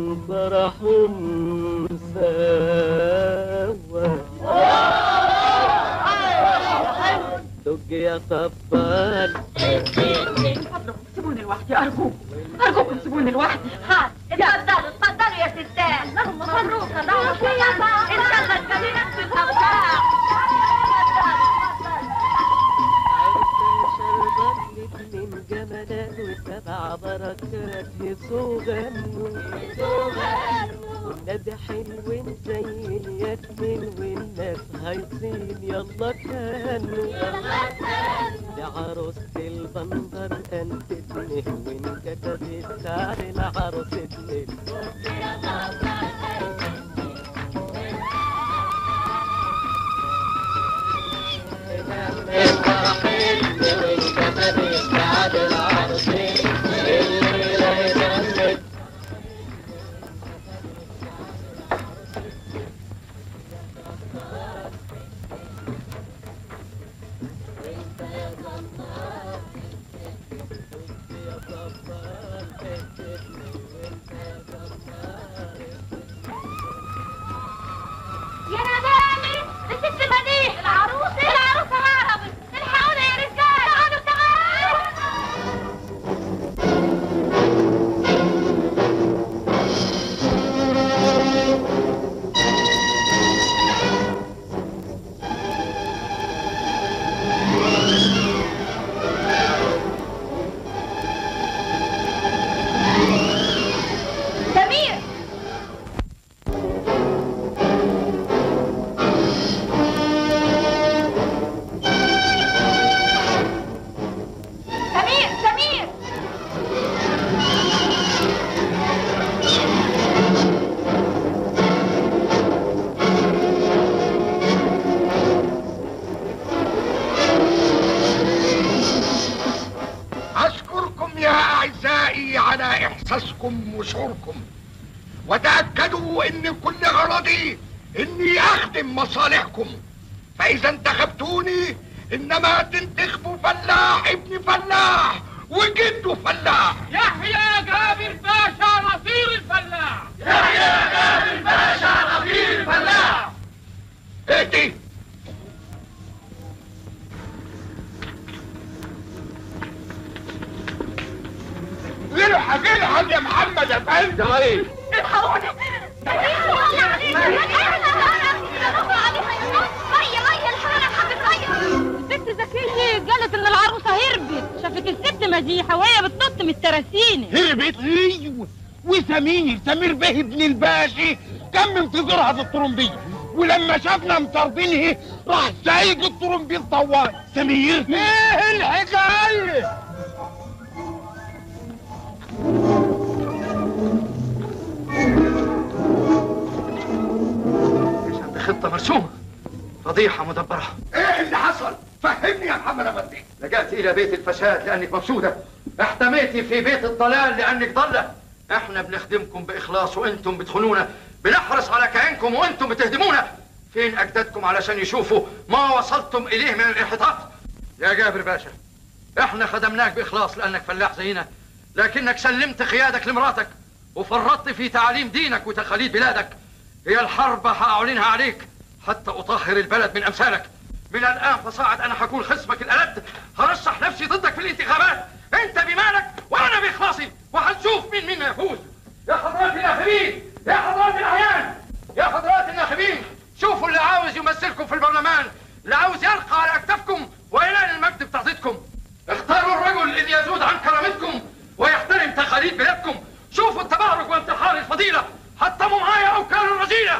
فرحهم سوا دق يا طبال سيبوني لوحدي ارجوكم ارجوكم سيبوني لوحدي ها اتفضلوا اتفضلوا يا ستات اللهم مبروك مبروك يا ان شاء الله تكلمك في الاوجاع من جمالات وسبع بركات هيصوا غنوا والنبي حلوين زي الياسمين والناس هايصين يلا كانوا لعروسة البندر انتبه وان كتبت سعر العروسة يا نبالي الست مديح العروسة العروسة هربت الحقونا يا رجال تعالوا تعالوا سمير سمير سمير أشكركم يا أعزائي على إحساسكم وشعوركم وتأكدوا إن كل غرضي إني أخدم مصالحكم فإذا انتخبتوني إنما تنتخبوا فلاح ابن فلاح وجده فلاح يحيى جابر باشا نصير الفلاح يحيى جابر باشا نصير الفلاح اهدي للحق الحق يا محمد يا فندم ايه الحقوني مية مية الحقوني حبة مية الست زكية قالت ان العروسة هربت شافت الست مديحة وهي بتنط من التراسينة هربت ايوه وسمير سمير بيه ابن الباشا كان منتظرها في الطرمبية ولما شافنا مطاردينه راح سايق الطرمبيل طوال سمير ايه الحكايه دي خطة مرسومة فضيحة مدبرة ايه اللي حصل فهمني يا محمد افندي لجأت إلى بيت الفساد لأنك مفسودة احتميتي في بيت الضلال لأنك ضلة احنا بنخدمكم بإخلاص وانتم بتخونونا بنحرص على كيانكم وانتم بتهدمونا فين أجدادكم علشان يشوفوا ما وصلتم إليه من الانحطاط يا جابر باشا احنا خدمناك بإخلاص لأنك فلاح زينا لكنك سلمت قيادك لمراتك وفرطت في تعاليم دينك وتقاليد بلادك هي الحرب هأعلنها عليك حتى أطهر البلد من أمثالك من الآن فصاعد أنا هكون خصمك الألد هرشح نفسي ضدك في الانتخابات أنت بمالك وأنا بإخلاصي وهنشوف مين منا يفوز يا حضرات الناخبين يا حضرات الأعيان يا حضرات الناخبين شوفوا اللي عاوز يمثلكم في البرلمان اللي عاوز يرقى على أكتافكم وينال المجد بتعطيتكم اختاروا الرجل اللي يزود عن كرامتكم ويحترم تقاليد بلادكم شوفوا التبارك وانتحار الفضيلة حطموا معايا أوكار الرذيلة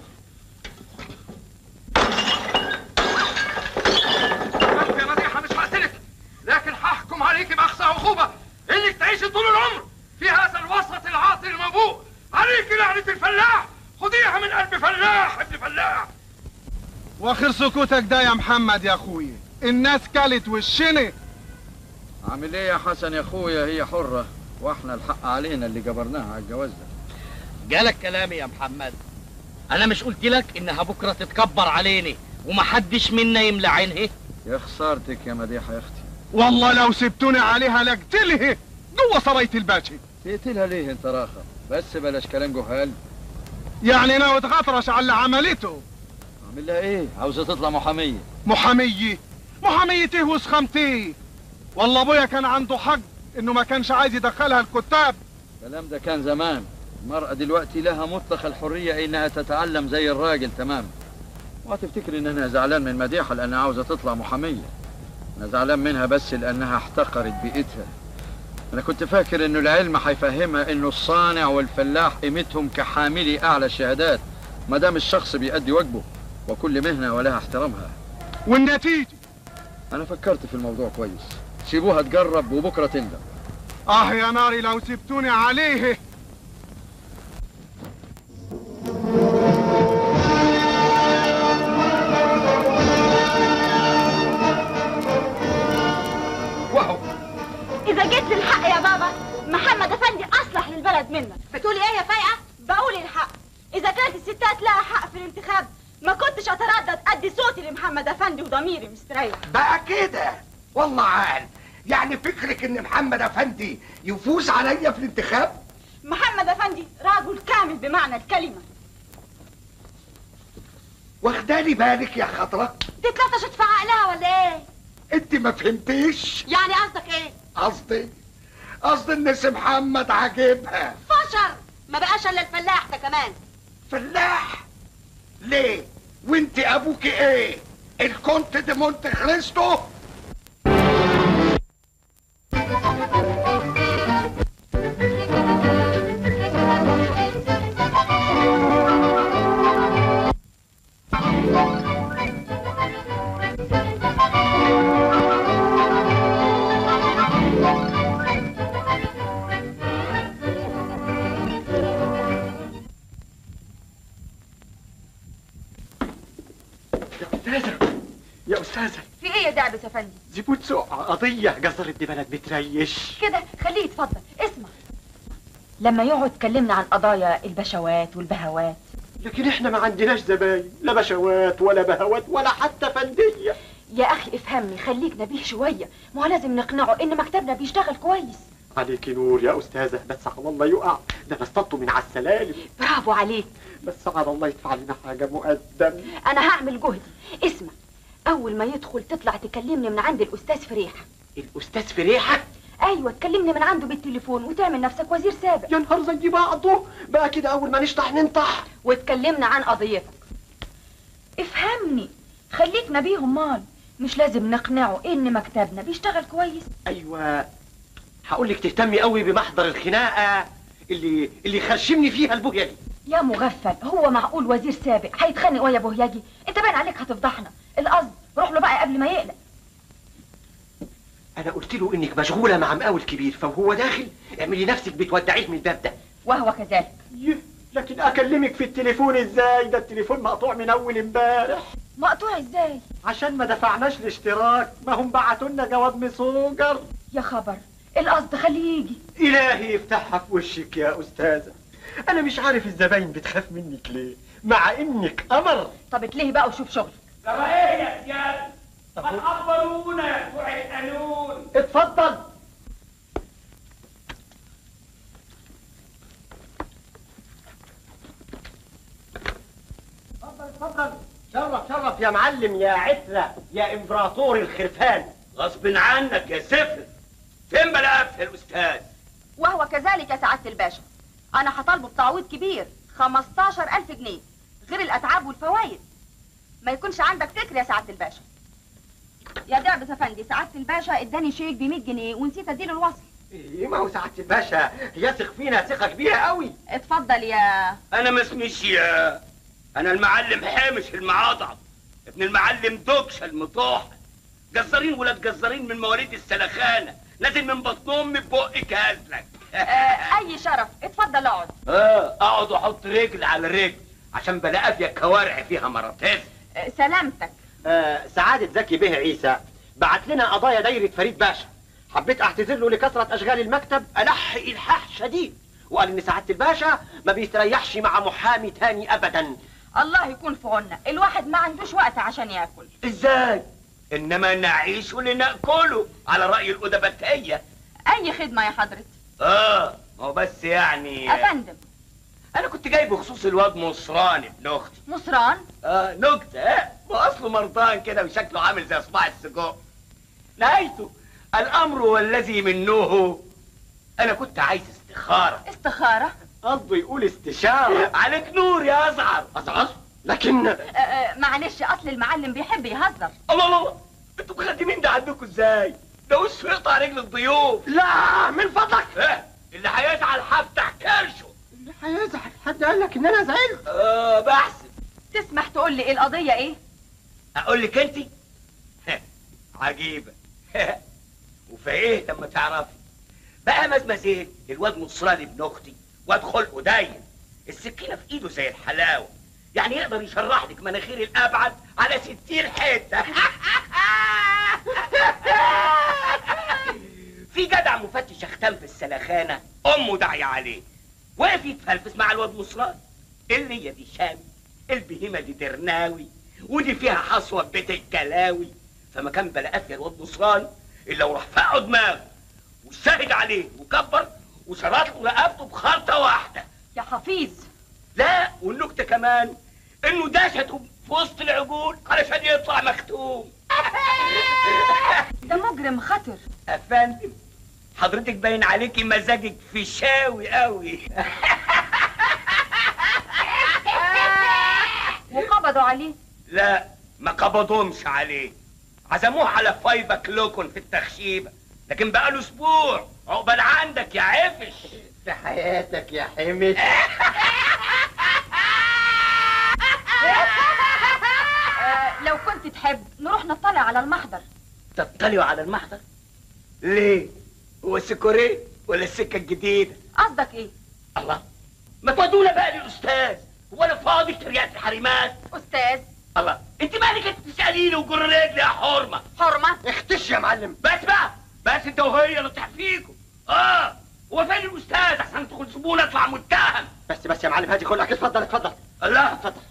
يا مديحة مش هقتلك لكن هحكم عليك بأقصى عقوبة إنك تعيشي طول العمر في هذا الوسط العاطل الموبوء عليك لعنة الفلاح خديها من قلب فلاح ابن فلاح واخر سكوتك ده يا محمد يا اخويا الناس كلت وشنا عامل ايه يا حسن يا اخويا هي حرة واحنا الحق علينا اللي جبرناها على الجواز ده جالك كلامي يا محمد انا مش قلت لك انها بكره تتكبر علينا ومحدش منا يملى عينها يا خسارتك يا مديحة يا اختي والله لو سبتوني عليها لاقتله جوه سراية الباشا تقتلها ليه انت راخر بس بلاش كلام جهال يعني ناوي تغطرش على اللي عملته اعمل لها ايه عاوزه تطلع محاميه محامية محامية ايه وسخمتيه والله ابويا كان عنده حق انه ما كانش عايز يدخلها الكتاب الكلام ده كان زمان المرأة دلوقتي لها مطلق الحرية انها تتعلم زي الراجل تمام وهتفتكر ان انا زعلان من مديحة لانها عاوزة تطلع محامية انا زعلان منها بس لانها احتقرت بيئتها انا كنت فاكر انه العلم هيفهمها انه الصانع والفلاح قيمتهم كحاملي اعلى الشهادات ما دام الشخص بيأدي واجبه وكل مهنة ولها احترامها والنتيجة انا فكرت في الموضوع كويس سيبوها تجرب وبكرة تندم اه يا ناري لو سبتوني عليه اذا جيت للحق يا بابا محمد افندي اصلح للبلد منك بتقولي ايه يا فايقه بقول الحق اذا كانت الستات لها حق في الانتخاب ما كنتش اتردد ادي صوتي لمحمد افندي وضميري مستريح بقى كده والله عال يعني فكرك ان محمد افندي يفوز عليا في الانتخاب محمد افندي رجل كامل بمعنى الكلمه واخدالي بالك يا خضرة دي اتلطشت في عقلها ولا ايه انت ما فهمتيش يعني قصدك ايه قصدي قصدي ان سي محمد عاجبها فشر ما بقاش الا الفلاح ده كمان فلاح ليه وانت ابوك ايه الكونت دي مونت كريستو أستاذة يا أستاذة في ايه يا دعبس يا فندم زبون سوق قضية جزرة دي بلد بتريش كده خليه يتفضل اسمع لما يقعد كلمنا عن قضايا البشوات والبهوات لكن احنا ما عندناش زباين لا بشوات ولا بهوات ولا حتى فندية يا اخي افهمني خليك نبيه شويه ما هو لازم نقنعه ان مكتبنا بيشتغل كويس عليك نور يا أستاذة بس على الله يقع ده أنا اصطدته من على السلالم برافو عليك بس على الله يدفع لنا حاجة مقدم انا هعمل جهدي اسمع اول ما يدخل تطلع تكلمني من عند الاستاذ فريحه الأستاذ فريحة ايوه تكلمني من عنده بالتليفون وتعمل نفسك وزير سابق يا نهار زي بعضه بقى كده أول ما نشطح ننطح وتكلمنا عن قضيتك افهمني خليك نبيه امال مش لازم نقنعه ان مكتبنا بيشتغل كويس أيوة هقول لك تهتمي قوي بمحضر الخناقة اللي اللي خرشمني فيها البوهية دي يا مغفل هو معقول وزير سابق هيتخانق ويا بوهياجي انت باين عليك هتفضحنا القصد روح له بقى قبل ما يقلق أنا قلت له إنك مشغولة مع مقاول كبير فهو داخل اعملي نفسك بتودعيه من الباب ده وهو كذلك يه لكن أكلمك في التليفون إزاي ده التليفون مقطوع من أول امبارح مقطوع ازاي عشان ما دفعناش الاشتراك ما هم بعتوا لنا جواب مسوجر يا خبر القصد خليه يجي إلهي يفتحها في وشك يا أستاذة أنا مش عارف الزباين بتخاف منك ليه مع إنك قمر طب اتلهي بقى وشوف شغل طب ايه يا سياد ما تخبرونا يا بتوع القانون اتفضل اتفضل اتفضل شرف شرف يا معلم يا عترة يا امبراطور الخرفان غصب عنك يا سفل فين بلقف يا الاستاذ وهو كذلك يا سعادة الباشا أنا هطالبه بتعويض كبير 15000 جنيه غير الأتعاب والفوائد ما يكونش عندك فكر يا سعادة الباشا يا دعبس افندي سعادة الباشا اداني شيك ب 100 جنيه ونسيت اديله الوصل ايه ما هو سعادة الباشا يثق فينا ثقة كبيرة قوي اتفضل يا انا ما اسميش يا انا المعلم حامش المعاضع ابن المعلم دوكشة المطوح جزارين ولاد جزارين من مواليد السلخانة نازل من بطن امي ببقك هازلك آه اي شرف اتفضل اقعد اه اقعد واحط رجل على رجل عشان بلاقي فيها كوارع فيها مراتات آه سلامتك آه سعادة زكي به عيسى بعت لنا قضايا دايرة فريد باشا حبيت اعتذر له لكثرة اشغال المكتب الح الحاح شديد وقال ان سعادة الباشا ما بيستريحش مع محامي تاني ابدا الله يكون في عنا الواحد ما عندوش وقت عشان ياكل ازاي انما نعيش لناكله على راي الادبتيه اي خدمه يا حضرتك اه هو بس يعني افندم انا كنت جاي بخصوص الواد مصران ابن اختي مصران اه نكته اه واصله مرضان كده وشكله عامل زي صباع السجق نهايته الامر والذي منه انا كنت عايز استخاره استخاره قصده يقول استشاره عليك نور يا ازعر ازعر لكن آه، آه، معلش اصل المعلم بيحب يهزر الله الله الله انتوا مخدمين ده عندكم ازاي ده وشه يقطع رجل الضيوف لا من فضلك اه اللي هيزعل هفتح كرشه اللي هيزعل حد قال لك ان انا زعلت اه بحسب تسمح تقول لي ايه القضيه ايه اقول لك انت عجيبه وفي ايه لما تعرفي بقى مزمزين الواد نصراني ابن اختي واد خلقه ضيق السكينه في ايده زي الحلاوه يعني يقدر يشرح لك مناخير الابعد على ستين حته في جدع مفتش اختام في السلخانه امه داعيه عليه وقف يتفلفس مع الواد نصراني اللي هي دي شامي البهيمه دي درناوي ودي فيها حصوه بيت الكلاوي فما كان بلا قافيه الواد نصراني الا وراح فقعوا دماغه وشاهد عليه وكبر وشرط له رقبته بخرطه واحده يا حفيظ لا والنكته كمان انه دشته في وسط العجول علشان يطلع مختوم ده مجرم خطر افندم حضرتك باين عليكي مزاجك في شاوي قوي وقبضوا عليه لا ما قبضهمش عليه عزموه على فايفا كلوكن في التخشيبه لكن بقاله اسبوع عقبال عندك يا عفش في حياتك يا حمد آه، لو كنت تحب نروح نطلع على المحضر تطلعوا على المحضر ليه هو السكوريه ولا السكه الجديده قصدك ايه الله ما تودونا بقى للاستاذ هو انا فاضي تريات الحريمات استاذ الله انت مالك انت تساليني وجر رجلي يا حرمه حرمه اختش يا معلم بس بقى بس انت وهي اللي فيكم اه هو فين الاستاذ عشان تدخل زبون اطلع متهم بس بس يا معلم هاتي خلقك اتفضل اتفضل الله اتفضل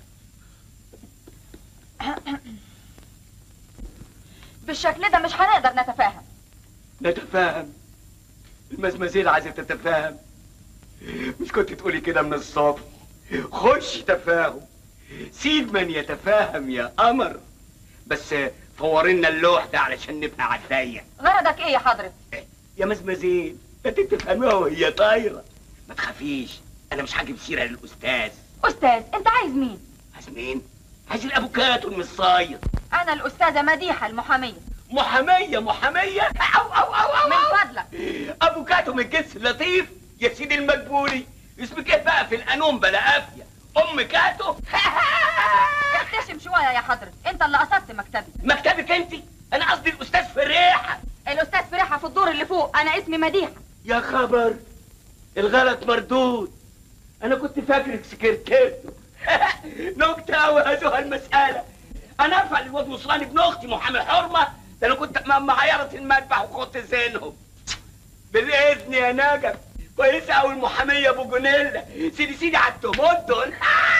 بالشكل ده مش هنقدر نتفاهم نتفاهم المزمزيل عايزه تتفاهم مش كنت تقولي كده من الصبح خش تفاهم سيب من يتفاهم يا قمر بس فورنا اللوح ده علشان نبقى على الضيق غرضك ايه يا حضرتك يا مزمزيل ده انت تفهميها وهي طايره ما تخافيش انا مش هجيب سيره للاستاذ استاذ انت عايز مين عايز مين عايز الافوكاتو المصايد انا الاستاذه مديحه المحاميه محاميه محاميه او او او او من فضلك افوكاتو من الجنس اللطيف يا سيدي المجبوري اسمك ايه بقى في القانون بلا قافيه ام كاتو احتشم شويه يا حضرتك انت اللي قصدت مكتبي مكتبك انت انا قصدي الاستاذ فريحه الاستاذ فرحه في الدور اللي فوق انا اسمي مديحه يا خبر الغلط مردود انا كنت فاكرك سكرتيرته نكته قوي هذه المساله انا ارفع للواد وصلاني ابن اختي محامي حرمه ده انا كنت امام معايره المذبح وكنت زينهم بالاذن يا نجم كويسه قوي المحاميه ابو جنيله سيدي سيدي على التهمات دول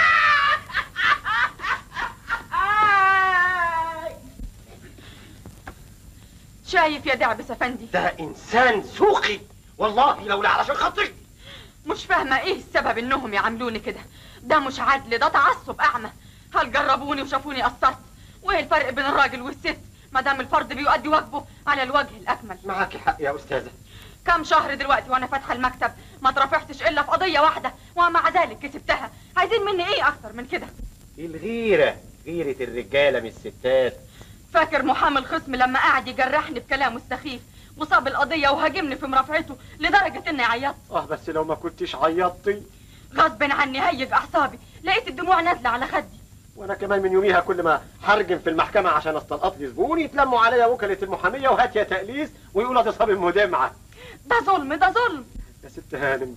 شايف يا دعبس افندي ده انسان سوقي والله لولا علشان خاطرك مش فاهمه ايه السبب انهم يعاملوني كده ده مش عدل ده تعصب اعمى هل جربوني وشافوني قصرت وايه الفرق بين الراجل والست ما دام الفرد بيؤدي واجبه على الوجه الاكمل معاكي حق يا استاذه كم شهر دلوقتي وانا فاتحه المكتب ما اترافعتش الا في قضيه واحده ومع ذلك كسبتها عايزين مني ايه اكتر من كده الغيره غيره الرجاله من الستات فاكر محامي الخصم لما قعد يجرحني بكلامه السخيف وصاب القضيه وهاجمني في مرافعته لدرجه اني عيطت اه بس لو ما كنتش عيطتي غصب عني هيج اعصابي لقيت الدموع نازله على خدي وانا كمان من يوميها كل ما هرجم في المحكمه عشان استلقط لي زبون يتلموا عليا وكلاء المحاميه وهات يا تأليس ويقولوا ده صاب المدمعه ده ظلم ده ظلم يا ست هانم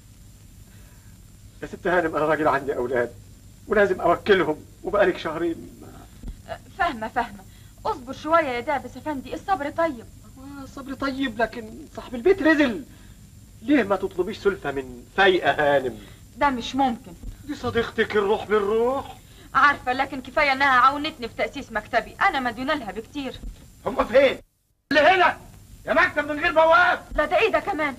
يا ست هانم انا راجل عندي اولاد ولازم اوكلهم وبقالك شهرين فاهمه فاهمه اصبر شويه يا دابس افندي الصبر طيب الصبر طيب لكن صاحب البيت رزل ليه ما تطلبيش سلفة من فايقة هانم ده مش ممكن دي صديقتك الروح بالروح عارفة لكن كفاية انها عاونتني في تأسيس مكتبي انا مديونة لها بكتير هم فين؟ اللي هنا يا مكتب من غير بواب لا ده ايه ده كمان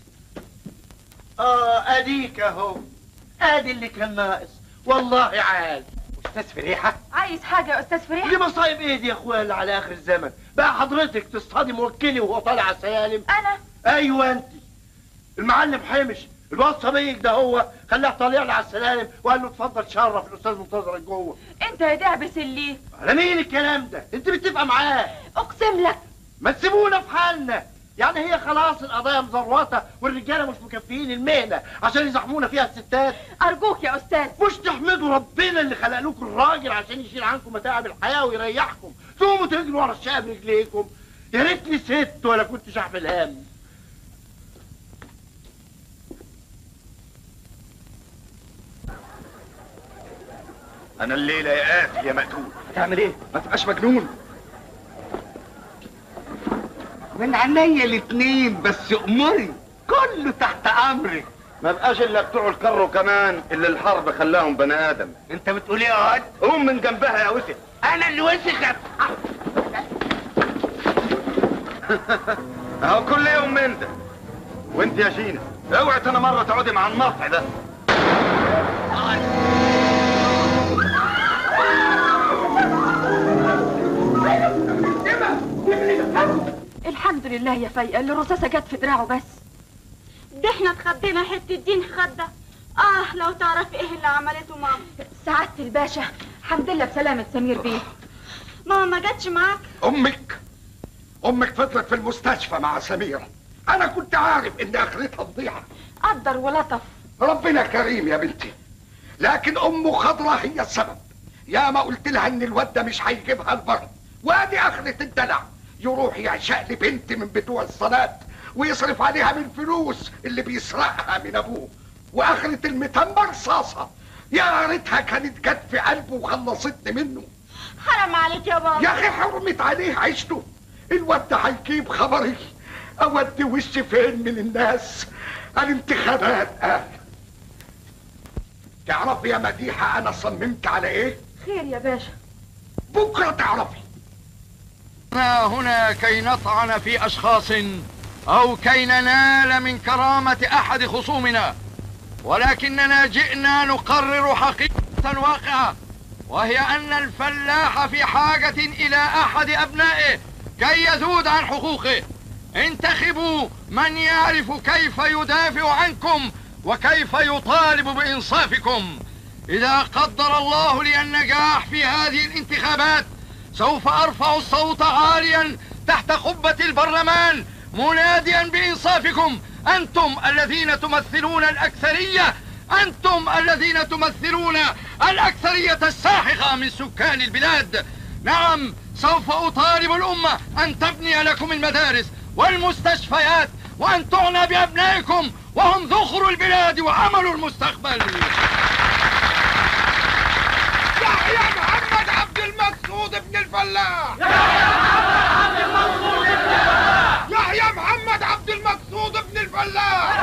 اه اديك اهو ادي اللي كان ناقص والله عال استاذ فريحه عايز حاجة يا استاذ فريحة دي مصايب ايه دي يا اخويا اللي على اخر الزمن بقى حضرتك تصطادي موكلي وهو طالع على السلالم انا ايوه انت المعلم حامش الواد صبيك ده هو خلاه طالع لي على السلالم وقال له اتفضل شرف الاستاذ منتظرك جوه انت يا دعبس اللي على مين الكلام ده انت متفقه معاه اقسم لك ما تسيبونا في حالنا يعني هي خلاص القضايا مزروطه والرجاله مش مكفيين المهنه عشان يزحمونا فيها الستات ارجوك يا استاذ مش تحمدوا ربنا اللي خلق لكم الراجل عشان يشيل عنكم متاعب الحياه ويريحكم تقوموا تجروا ورا الشقه برجليكم يا ريتني ست ولا كنت شعب الهم انا الليله يا قاتل يا مقتول هتعمل ايه؟ ما تبقاش مجنون من عينيا الاتنين بس امري كله تحت امرك ما بقاش الا بتوع الكرو كمان اللي الحرب خلاهم بني ادم انت بتقول ايه يا واد قوم من جنبها يا وسخ انا اللي وسخت اهو كل يوم من ده وانت يا شينا اوعي انا مره تقعدي مع النطع ده الحمد لله يا فايقة اللي الرصاصة جت في دراعه بس ده احنا اتخدينا حتة دين خدة اه لو تعرفي ايه اللي عملته ماما سعادة الباشا الحمد لله بسلامة سمير بيه ماما ما جاتش معاك امك امك فضلت في المستشفى مع سميرة انا كنت عارف ان اخرتها فضيحة قدر ولطف ربنا كريم يا بنتي لكن ام خضرة هي السبب يا ما قلت لها ان الواد ده مش هيجيبها البر وادي اخرة الدلع يروح يعشق لي بنت من بتوع الصلاة ويصرف عليها من فلوس اللي بيسرقها من ابوه واخرة المتمر رصاصة يا ريتها كانت جت في قلبه وخلصتني منه حرام عليك يا بابا يا اخي حرمت عليه عيشته الواد ده هيجيب خبري اودي وشي فين من الناس الانتخابات قال تعرفي يا مديحة انا صممت على ايه خير يا باشا بكرة تعرفي احنا هنا كي نطعن في اشخاص او كي ننال من كرامة احد خصومنا ولكننا جئنا نقرر حقيقة واقعة وهي ان الفلاح في حاجة الى احد ابنائه كي يذود عن حقوقه انتخبوا من يعرف كيف يدافع عنكم وكيف يطالب بانصافكم اذا قدر الله لي النجاح في هذه الانتخابات سوف ارفع الصوت عاليا تحت قبة البرلمان مناديا بانصافكم انتم الذين تمثلون الاكثرية انتم الذين تمثلون الاكثرية الساحقة من سكان البلاد نعم سوف اطالب الامة ان تبني لكم المدارس والمستشفيات وان تعنى بابنائكم وهم ذخر البلاد وعمل المستقبل يحيى محمد عبد المقصود ابن الفلاح يحيى محمد عبد المقصود ابن الفلاح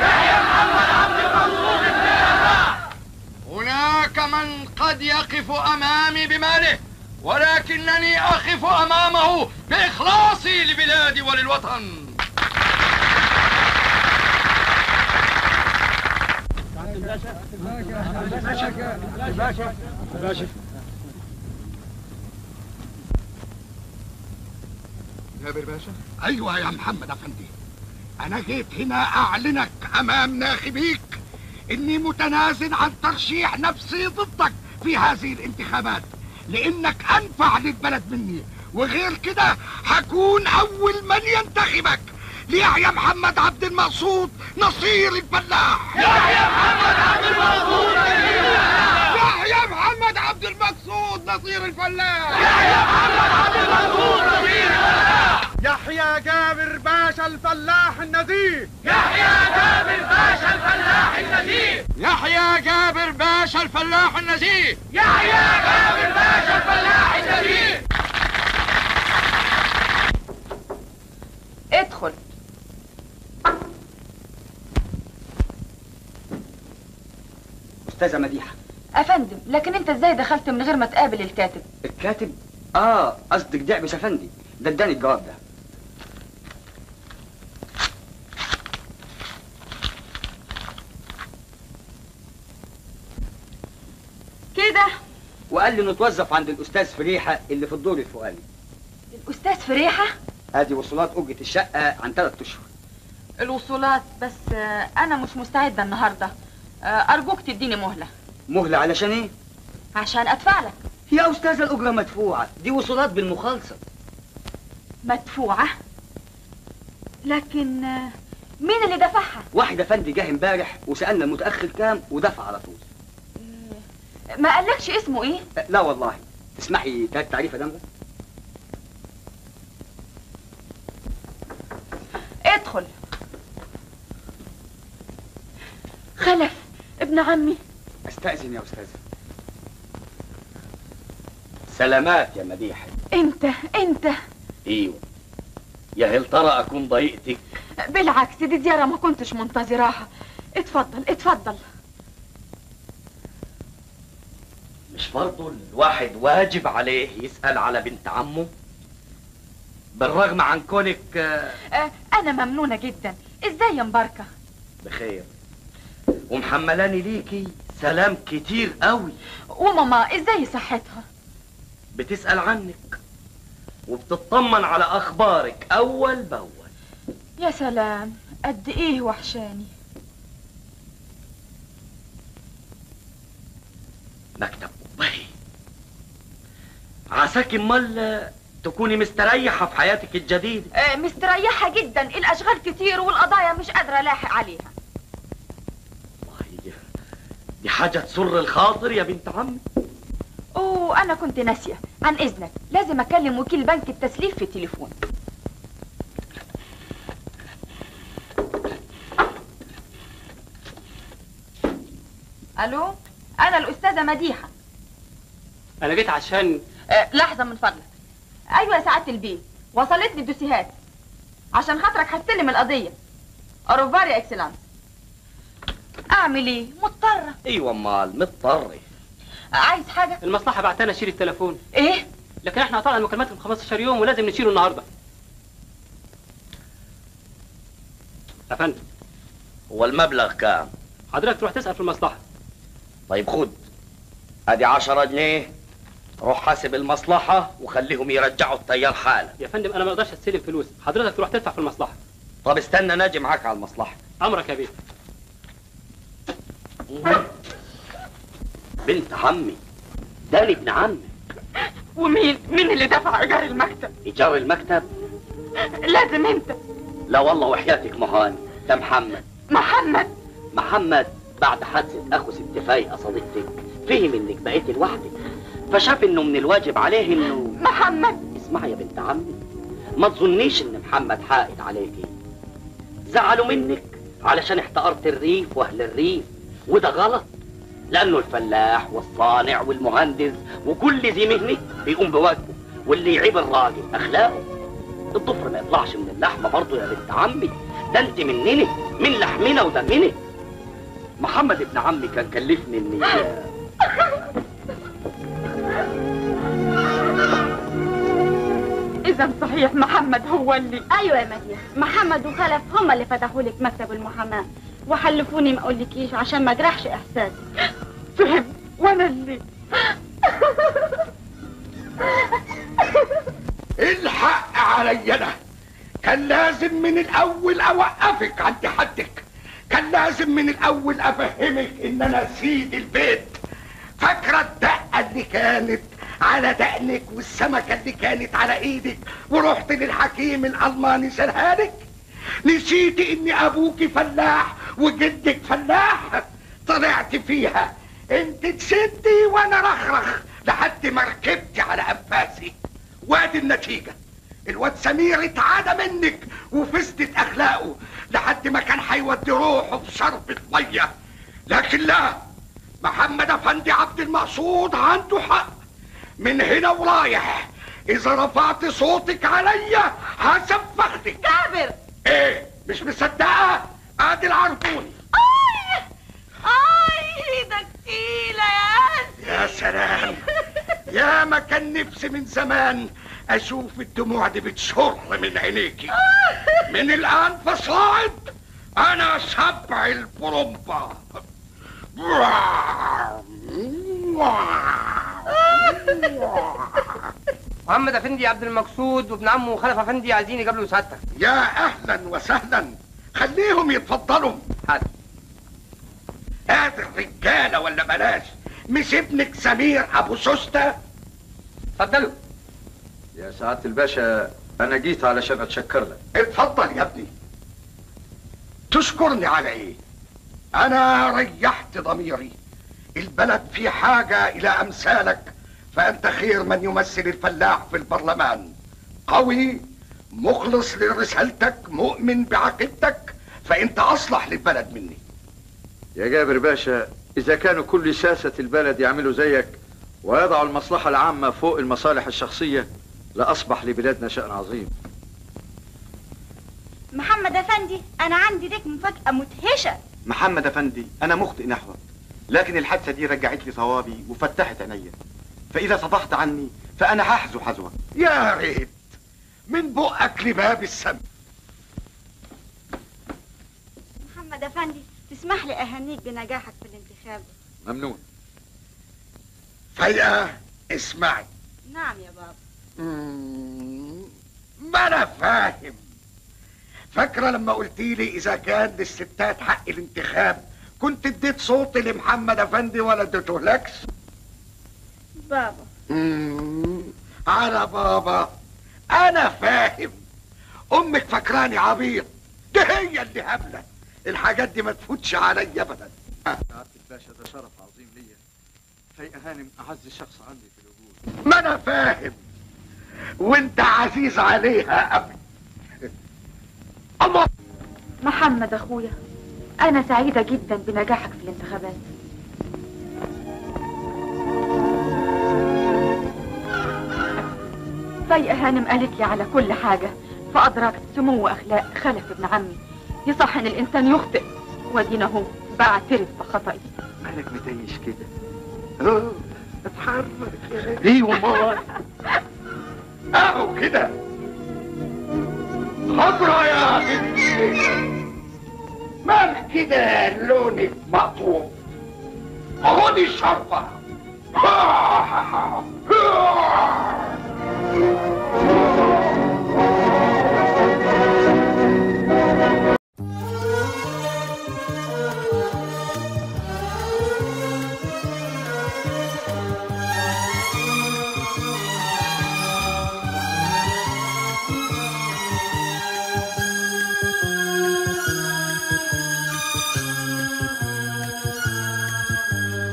هناك من قد يقف امامي بماله ولكنني اقف امامه باخلاصي لبلادي وللوطن جابر باشا ايوه يا محمد افندي انا جيت هنا اعلنك امام ناخبيك اني متنازل عن ترشيح نفسي ضدك في هذه الانتخابات لانك انفع للبلد مني وغير كده هكون اول من ينتخبك ليحيى محمد عبد المقصود نصير الفلاح يحيى محمد عبد المقصود يحيى محمد عبد المقصود نصير الفلاح يحيى محمد عبد المقصود نصير الفلاح يحيى جابر باشا الفلاح النزيه يحيى جابر باشا الفلاح النزيه يحيى جابر باشا الفلاح النزيه يحيى جابر باشا الفلاح النزيه ادخل استاذه مديحه افندم لكن انت ازاي دخلت من غير ما تقابل الكاتب الكاتب اه قصدك دعبس افندي ده اداني الجواب ده كده وقال لي انه اتوظف عند الاستاذ فريحه اللي في الدور الفوقاني الاستاذ فريحه ادي وصولات اجره الشقه عن ثلاث اشهر الوصولات بس آه، انا مش مستعده النهارده آه، ارجوك تديني مهله مهله علشان ايه عشان ادفع لك يا استاذه الاجره مدفوعه دي وصولات بالمخالصه مدفوعه لكن آه، مين اللي دفعها واحد افندي جه امبارح وسالنا المتاخر كام ودفع على طول ما قالكش اسمه ايه أه، لا والله تسمحي تلات تعريف يا دمغه ادخل خلف ابن عمي استاذن يا استاذه سلامات يا مديحه انت انت ايوه يا هل ترى اكون ضايقتك بالعكس دي زياره ما كنتش منتظراها اتفضل اتفضل مش برضه الواحد واجب عليه يسأل على بنت عمه بالرغم عن كونك آه، آه، انا ممنونه جدا ازاي يا مباركه بخير ومحملاني ليكي سلام كتير قوي وماما ازاي صحتها بتسأل عنك وبتطمن على اخبارك اول باول يا سلام قد ايه وحشاني مكتب أبهي عساك امال تكوني مستريحة في حياتك الجديدة آه، مستريحه جدا الاشغال كتير والقضايا مش قادره الاحق عليها دي حاجة تسر الخاطر يا بنت عمي اوه انا كنت ناسيه عن اذنك لازم اكلم وكيل بنك التسليف في التليفون الو انا الاستاذه مديحه انا جيت عشان أه لحظه من فضلك ايوه يا سعاده البيه وصلتني الدوسيهات عشان خاطرك هستلم القضيه اوروفار يا اكسلانس اعمل ايه مضطره ايوه امال مضطرة عايز حاجه المصلحه بعتنا اشيل التليفون ايه لكن احنا قطعنا المكالمات من 15 يوم ولازم نشيله النهارده يا فندم هو المبلغ كام حضرتك تروح تسال في المصلحه طيب خد ادي عشرة جنيه روح حاسب المصلحة وخليهم يرجعوا الطيار حالا يا فندم انا ما اقدرش استلم فلوس حضرتك تروح تدفع في المصلحه طب استنى ناجي معاك على المصلحة امرك يا بيه بنت عمي ده ابن عمي ومين مين اللي دفع ايجار المكتب ايجار المكتب لازم انت لا والله وحياتك مهاني ده محمد محمد محمد بعد حادثة اخو ست فايقة صديقتك فهم انك بقيت لوحدك فشاف انه من الواجب عليه انه محمد اسمعي يا بنت عمي ما تظنيش ان محمد حائد عليكي زعلوا منك علشان احتقرت الريف واهل الريف وده غلط لانه الفلاح والصانع والمهندس وكل ذي مهنه بيقوم بواجبه واللي يعيب الراجل اخلاقه الضفر ما يطلعش من اللحمه برضه يا بنت عمي ده انت مننا من لحمنا ودمنا محمد ابن عمي كان كلفني اني اذا صحيح محمد هو اللي ايوه يا مديح محمد وخلف هما اللي فتحوا لك مكتب المحاماه وحلفوني ما اقولكيش عشان ما اجرحش احساسي فهم وانا اللي الحق علي انا كان لازم من الاول اوقفك عند حدك كان لازم من الاول افهمك ان انا سيد البيت فاكره الدقه اللي كانت على دقنك والسمكه اللي كانت على ايدك ورحت للحكيم الالماني سرهالك نسيتي ان ابوكي فلاح وجدك فلاح طلعت فيها انت تسدي وانا رخرخ لحد ما ركبتي على انفاسي وادي النتيجه الواد سمير اتعدى منك وفسدت اخلاقه لحد ما كان هيودي روحه في شربة ميه لكن لا محمد افندي عبد المقصود عنده حق من هنا ورايح اذا رفعت صوتك عليا هسفختك كابر ايه مش مصدقه ادي العربوني اي ايدك تقيله يا افندي يا سلام يا ما كان نفسي من زمان اشوف الدموع دي بتشر من عينيكي من الان فصاعد انا سبع البرمبة محمد افندي عبد المقصود وابن عمه خلف افندي عايزين يقابلوا سعادتك يا اهلا وسهلا خليهم يتفضلوا هات الرجالة ولا بلاش مش ابنك سمير ابو سوسته اتفضلوا يا سعادة الباشا أنا جيت علشان أتشكر لك اتفضل يا ابني تشكرني على ايه انا ريحت ضميري البلد في حاجة الى امثالك فانت خير من يمثل الفلاح في البرلمان قوي مخلص لرسالتك مؤمن بعقيدتك فانت اصلح للبلد مني يا جابر باشا إذا كانوا كل ساسة البلد يعملوا زيك ويضعوا المصلحة العامة فوق المصالح الشخصية لأصبح لبلادنا شأن عظيم محمد افندي انا عندي ليك مفاجاه مدهشه محمد افندي انا مخطئ نحوك لكن الحادثه دي رجعت لي صوابي وفتحت عينيا فاذا صفحت عني فانا هحزو حزوك يا ريت من بقك لباب السم محمد افندي تسمح لي اهنيك بنجاحك في الانتخاب ممنون فيا اسمعي نعم يا بابا مم، ما انا فاهم فاكرة لما قلتي لي اذا كان للستات حق الانتخاب كنت اديت صوتي لمحمد افندي ولا اديته لكش بابا مم، على بابا انا فاهم امك فاكراني عبيط ده هي اللي هبله الحاجات دي ما تفوتش عليا ابدا سعادة الباشا ده شرف عظيم ليا فيا هانم أعز شخص عندي في الوجود ما انا فاهم وانت عزيز عليها قوي الله محمد اخويا انا سعيدة جدا بنجاحك في الانتخابات فايقة هانم قالت لي على كل حاجة فأدركت سمو أخلاق خلف ابن عمي يصح إن الإنسان يخطئ ودينا هو بعترف بخطئي مالك متيش كده اه اتحرك ايوه امال اهو كده خضرا يا بنتي مالك كده لونك مقطوع خدي الشرطة